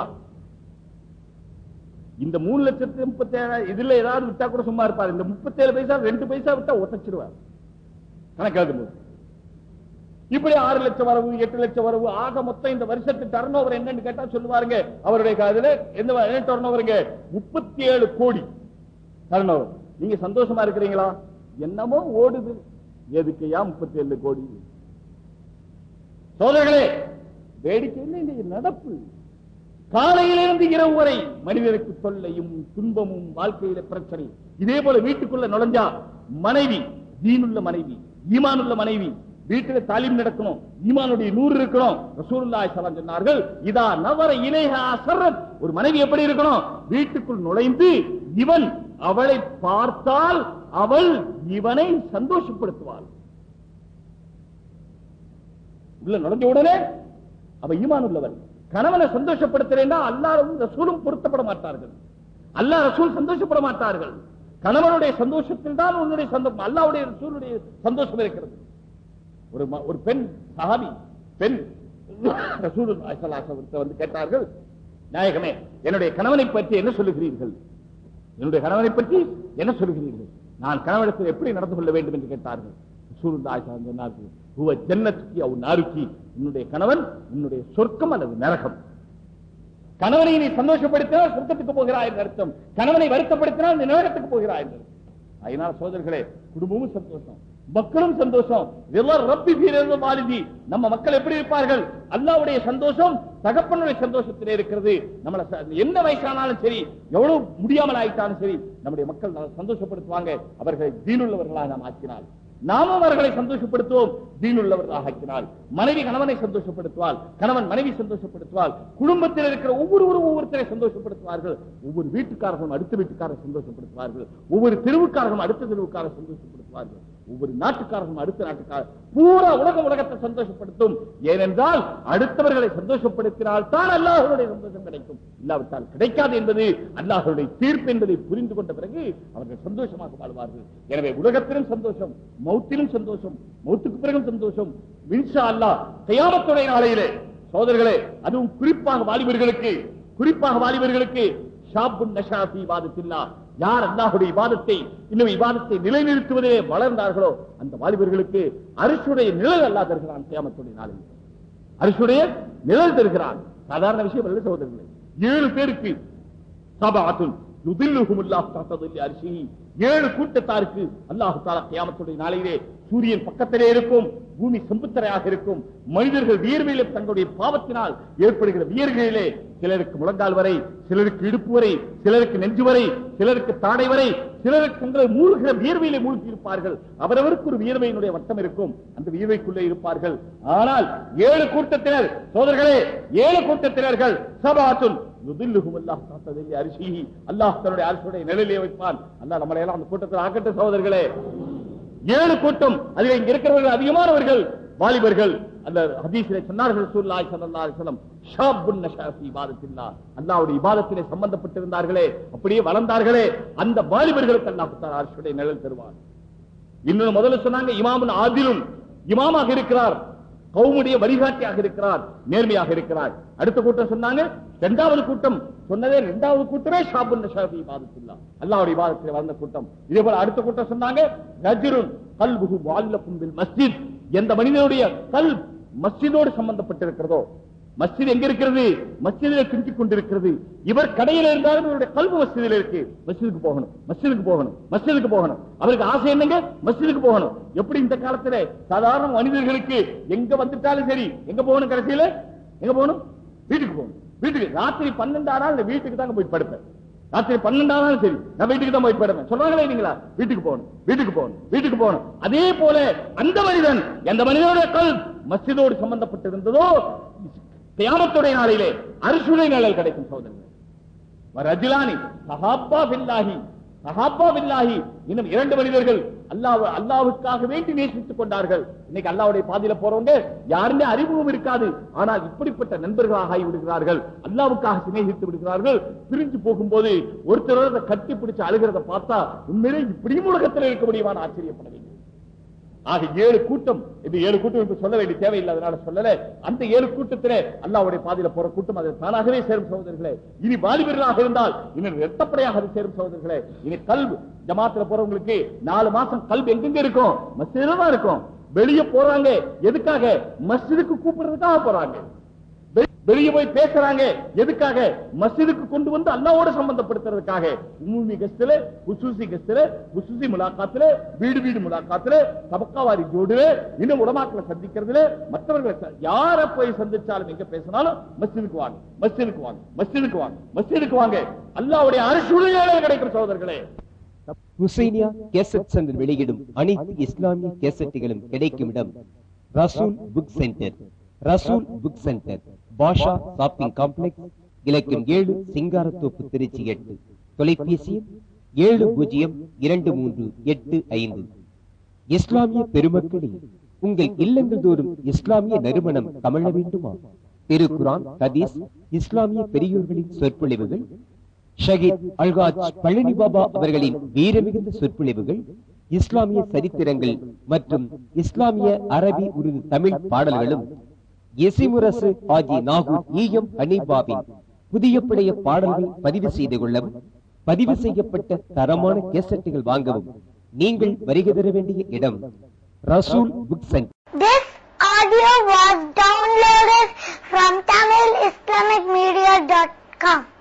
இந்த மூணு லட்சத்தி முப்பத்தி ஏழாயிரம் இதுல ஏதாவது விட்டா கூட சும்மா இருப்பார் இந்த முப்பத்தி ஏழு பைசா ரெண்டு பைசா விட்டா ஒட்டச்சிருவார் கணக்காது போது இப்படி ஆறு லட்சம் வரவு எட்டு லட்சம் வரவு ஆக மொத்தம் இந்த வருஷத்து டர்ன் ஓவர் என்னன்னு கேட்டா சொல்லுவாருங்க அவருடைய காதுல எந்த டர்ன் ஓவருங்க முப்பத்தி ஏழு கோடி டர்ன் ஓவர் நீங்க சந்தோஷமா இருக்கிறீங்களா என்னமோ ஓடுது எதுக்கையா முப்பத்தி ஏழு கோடி சோதர்களே வேடிக்கை இல்லை இந்த நடப்பு காலையிலிருந்து இரவு வரை மனிதனுக்கு தொல்லையும் துன்பமும் வாழ்க்கையில பிரச்சனை இதே போல வீட்டுக்குள்ள நுழைஞ்சா மனைவி தீனுள்ள மனைவி ஈமானுள்ள மனைவி வீட்டுல தாலீம் நடக்கணும் ஈமானுடைய நூறு இருக்கணும் ரசூலுல்லாஹி ஸல்லல்லாஹு சொன்னார்கள் இதா நவர இலைஹா சர்ரத் ஒரு மனைவி எப்படி இருக்கணும் வீட்டுக்குள் நுழைந்து இவன் அவளை பார்த்தால் அவள் இவனை சந்தோஷப்படுத்துவாள் உள்ள நுழைஞ்ச உடனே அவ ஈமான் உள்ளவன் கணவனை சந்தோஷப்படுத்துறேன்னா அல்லாஹ்வும் ரசூலும் பொருத்தப்பட மாட்டார்கள் அல்லாஹ் ரசூல் சந்தோஷப்பட மாட்டார்கள் கணவனுடைய சந்தோஷத்தில் தான் உன்னுடைய சந்தோஷம் அல்லாஹ்வுடைய ரசூலுடைய சந்தோஷம் இருக்கிறது ஒரு ம- ஒரு பெண் சஹாபி பெண் ரசூலுல்லாஹி ஸல்லல்லாஹு அலைஹி வஸல்லம் வந்து கேட்டார்கள் நாயகமே என்னுடைய கணவனை பற்றி என்ன சொல்லுகிறீர்கள் என்னுடைய கணவனை பற்றி என்ன சொல்லுகிறீர்கள் நான் கணவனிடத்தில் எப்படி நடந்து கொள்ள வேண்டும் என்று கேட்டார்கள் ரசூலுல்லாஹி ஸல்லல்லாஹு அலைஹி வஸல்லம் சொன்னார்கள் ஹுவ ஜன்னத்துக்கி அவ் நாருக்கி உன்னுடைய கணவன் உன்னுடைய சொர்க்கம் அல்லது நரகம் கணவனை நீ சந்தோஷப்படுத்தினால் சொர்க்கத்துக்கு போகிறாய் என்று அர்த்தம் கணவனை வருத்தப்படுத்தினால் நீ நரகத்துக்கு போகிறாய் என்று அர்த்தம். அதனால சோதர்களே குடும்பமும் சந்தோஷம் மக்களும் சந்தோஷம் இதெல்லாம் ரப்பி வீரர்கள் வாலிதி நம்ம மக்கள் எப்படி இருப்பார்கள் அல்லாவுடைய சந்தோஷம் தகப்பனுடைய சந்தோஷத்திலே இருக்கிறது நம்மள ச- என்ன வயசானாலும் சரி எவ்வளவு முடியாமல் ஆயிட்டாலும் சரி நம்முடைய மக்கள் நம்மை சந்தோஷப்படுத்துவாங்க அவர்களை தீனுள்ளவர்களாக நாம் ஆக்கினால் நாமும் அவர்களை சந்தோஷப்படுத்துவோம் தீனுள்ளவர்களாக ஆக்கினால் மனைவி கணவனை சந்தோஷப்படுத்துவாள் கணவன் மனைவி சந்தோஷப்படுத்துவாள் குடும்பத்தில் இருக்கிற ஒவ்வொருவரும் ஒவ்வொருத்தரை சந்தோஷப்படுத்துவார்கள் ஒவ்வொரு வீட்டுக்காரர்களும் அடுத்த வீட்டுக்காரர் சந்தோஷப்படுத்துவார்கள் ஒவ்வொரு தெருவுக்காரர்களும் அடுத்த தெருவுக்காரர் சந்தோஷப்படுத்துவார்கள் ஒவ்வொரு நாட்டுக்காரர்களும் அடுத்த நாட்டுக்காரர் பூரா உலகம் உலகத்தை சந்தோஷப்படுத்தும் ஏனென்றால் அடுத்தவர்களை சந்தோஷப்படுத்தினால் தான் அல்லாஹ்வுடைய சந்தோஷம் கிடைக்கும் இல்லாவிட்டால் கிடைக்காது என்பது அல்லாஹ்வுடைய தீர்ப்பு என்பதை புரிந்து கொண்ட பிறகு அவர்கள் சந்தோஷமாக வாழ்வார்கள் எனவே உலகத்திலும் சந்தோஷம் மௌத்திலும் சந்தோஷம் மௌத்துக்கு பிறகும் சந்தோஷம் இன்ஷா அல்லாஹ் கயாமத்துடைய நாளையிலே சோதர்களே அதுவும் குறிப்பாக வாலிபர்களுக்கு குறிப்பாக வாலிபர்களுக்கு ஷாபுன் நஷாஃபி இபாதத்தில்லா யார் அல்லாஹுடைய இபாதத்தை இன்னும் இபாதத்தை நிலைநிறுத்துவதிலே வளர்ந்தார்களோ அந்த வாலிபர்களுக்கு அரிசுடைய நிழல் அல்லாஹ் தருகிறான் கியாமத்துடைய நாளில் அரிசுடைய நிழல் தருகிறான் சாதாரண விஷயம் அல்ல சகோதரர்களே ஏழு பேருக்கு சபாத்துன் யுதில்லுஹுமுல்லாஹ் தஹ்த தில்லி அர்ஷிஹி ஏழு கூட்டத்தாருக்கு அல்லாஹ் தஆலா கியாமத்துடைய நாளையிலே சூரியன் பக்கத்திலே இருக்கும் பூமி செம்புத்தரையாக இருக்கும் மனிதர்கள் வியர்வையிலே தங்களுடைய பாவத்தினால் ஏற்படுகிற வியர்களிலே சிலருக்கு முழங்கால் வரை சிலருக்கு இடுப்பு வரை சிலருக்கு நெஞ்சு வரை சிலருக்கு தாடை வரை சிலருக்கு உங்களை மூழ்கிற வியர்வையிலே மூழ்கி இருப்பார்கள் அவரவருக்கு ஒரு வியர்வையினுடைய வட்டம் இருக்கும் அந்த வியர்வைக்குள்ளே இருப்பார்கள் ஆனால் ஏழு கூட்டத்தினர் சோதர்களே ஏழு கூட்டத்தினர்கள் சபாத்துன் யுதில்லுஹும் அல்லாஹ் தஆலா அரிசிஹி அல்லாஹ் தன்னுடைய அரசுடைய நிழலிலே வைப்பான் அல்லாஹ் நம்மளை எல்லாம் அந்த கூட்டத்தில் ஆக்கட்டும் சகோதரர்களே ஏழு கூட்டம் அதில் இங்க இருக்கிறவர்கள் அதிகமானவர்கள் வாலிபர்கள் அந்த ஹதீஸிலே சொன்னார்கள் ரசூலுல்லாஹி ஸல்லல்லாஹு அலைஹி வஸல்லம் ஷாபுன் நஷா ஃபீ இபாதத்தில்லாஹ் அல்லாஹ்வுடைய இபாதத்திலே சம்பந்தப்பட்டிருந்தார்களே அப்படியே வளர்ந்தார்களே அந்த வாலிபர்களுக்கு அல்லாஹ் தஆலா அரசுடைய நிழல் தருவார் இன்னொரு முதல்ல சொன்னாங்க இமாமுன் ஆதிலும் இமாமாக இருக்கிறார் கவுமுடைய வழிகாட்டியாக இருக்கிறார் நேர்மையாக இருக்கிறார் அடுத்த கூட்டம் சொன்னாங்க இரண்டாவது கூட்டம் சொன்னதே இரண்டாவது கூட்டமே ஷாபுன் நஷாபி இபாதத்துல்லா அல்லாஹ்வுடைய இபாதத்தில் வந்த கூட்டம் இதே போல அடுத்த கூட்டம் சொன்னாங்க ரஜுருன் கல்புஹு முஅல்லஃபுன் பில் மஸ்ஜித் எந்த மனிதனுடைய கல் மஸ்ஜிதோடு சம்பந்தப்பட்டிருக்கிறதோ மஸ்ஜித் எங்க இருக்கிறது மஸ்ஜிதில் கிண்டிக் கொண்டிருக்கிறது இவர் கடையில் இருந்தாலும் இவருடைய கல்வி மஸ்ஜிதில் இருக்கு மஸ்ஜிதுக்கு போகணும் மஸ்ஜிதுக்கு போகணும் மஸ்ஜிதுக்கு போகணும் அவருக்கு ஆசை என்னங்க மஸ்ஜிதுக்கு போகணும் எப்படி இந்த காலத்துல சாதாரண மனிதர்களுக்கு எங்க வந்துட்டாலும் சரி எங்க போகணும் கடைசியில எங்க போகணும் வீட்டுக்கு போகணும் வீட்டுக்கு ராத்திரி பன்னெண்டானால் இந்த வீட்டுக்கு தாங்க போய் படுப்பேன் ராத்திரி பன்னெண்டானாலும் சரி நான் வீட்டுக்கு தான் போய் படுப்பேன் சொல்றாங்களே இல்லைங்களா வீட்டுக்கு போகணும் வீட்டுக்கு போகணும் வீட்டுக்கு போகணும் அதே போல அந்த மனிதன் எந்த மனிதனுடைய கல் மஸ்ஜிதோடு சம்பந்தப்பட்டிருந்ததோ கியாமத்துடைய நாளிலே அரிசுரை நிழல் கிடைக்கும் சோதனை ரஜிலானி சஹாப்பா பில்லாஹி சஹாப்பா பில்லாஹி இன்னும் இரண்டு மனிதர்கள் அல்லாஹ் அல்லாஹ்வுக்காக வேண்டி நேசித்துக் கொண்டார்கள் இன்னைக்கு அல்லாஹ்வுடைய பாதையில போறவங்க யாருமே அறிமுகம் இருக்காது ஆனால் இப்படிப்பட்ட நண்பர்களாக ஆகி விடுகிறார்கள் அல்லாஹ்வுக்காக சிநேகித்து விடுகிறார்கள் பிரிஞ்சு போகும்போது ஒருத்தரோட கட்டி பிடிச்சு அழுகிறத பார்த்தா உண்மையிலே இப்படியும் உலகத்தில் இருக்க முடியுமான ஆச்சரியப்பட வேண்டும் ஆக ஏழு கூட்டம் இது ஏழு கூட்டம் இப்ப சொல்ல வேண்டிய தேவையில்லாதனால சொல்லல அந்த ஏழு கூட்டத்திலே அல்லாவுடைய பாதையில போற கூட்டம் அது தானாகவே சேரும் சகோதரர்களே இனி வாலிபர்களாக இருந்தால் இன்னும் இரட்டப்படையாக அது சேரும் சகோதரர்களே இனி கல்வி ஜமாத்துல போறவங்களுக்கு நாலு மாசம் கல்வி எங்கெங்க இருக்கும் மஸ்ஜிதுல தான் இருக்கும் வெளியே போறாங்க எதுக்காக மஸ்ஜிதுக்கு கூப்பிடுறதுக்காக போறாங்க வெ- வெளியே போய் பேசுறாங்க எதுக்காக மஸ்ஜிதுக்கு கொண்டு வந்து அல்லாவோட சம்பந்தப்படுத்துறதுக்காக உமூமி கஸ்துல குசூசி கஸ்துல குசூசி முலாக்காத்துல வீடு வீடு முலாக்காத்துல தபக்காவாரி ஜோடுல இன்னும் உடமாக்களை சந்திக்கிறதுல மற்றவர்களை ச- யார போய் சந்திச்சாலும் எங்க பேசினாலும் மஸ்ஜிதுக்கு வாங்க மஸ்ஜிதுக்கு வாங்க மஸ்ஜிதுக்கு வாங்க மஸ்ஜிதுக்கு வாங்க அல்லாவுடைய அரசுடைய கிடைக்கிற சகோதரர்களே ஹுசைனியா கேசட் சென்டர் வெளியிடும் அனைத்து இஸ்லாமிய கேசட்டுகளும் கிடைக்கும் இடம் Rasool book centre Rasool book centre Basha shopping complex இலக்கம் ஏழு சிங்காரத்தோப்பு திருச்சி எட்டு தொலைபேசி எண் ஏழு பூஜ்ஜியம் இரண்டு மூன்று எட்டு ஐந்து இஸ்லாமிய பெருமக்களே உங்கள் இல்லங்கள் தோறும் இஸ்லாமிய நறுமணம் கமழ வேண்டுமா திருக்குரான் ஹதீஸ் இஸ்லாமிய பெரியோர்களின் சொற்பொழிவுகள் ஷஹீத் அல்காஜ் பழனி பாபா அவர்களின் வீரமிகுந்த சொற்பொழிவுகள் இஸ்லாமிய சரித்திரங்கள் மற்றும் இஸ்லாமிய அரபி உருது தமிழ் பாடல்களும் எசிமுரசு ஆஜி நாகூர் ஈயம் ஹனீபாவின் புதிய பழைய பாடல்கள் பதிவு செய்து கொள்ளவும் பதிவு செய்யப்பட்ட தரமான கேசட்டுகள் வாங்கவும் நீங்கள் வருகை தர வேண்டிய இடம் Rasool book centre This audio was downloaded from TamilIslamicMedia.com.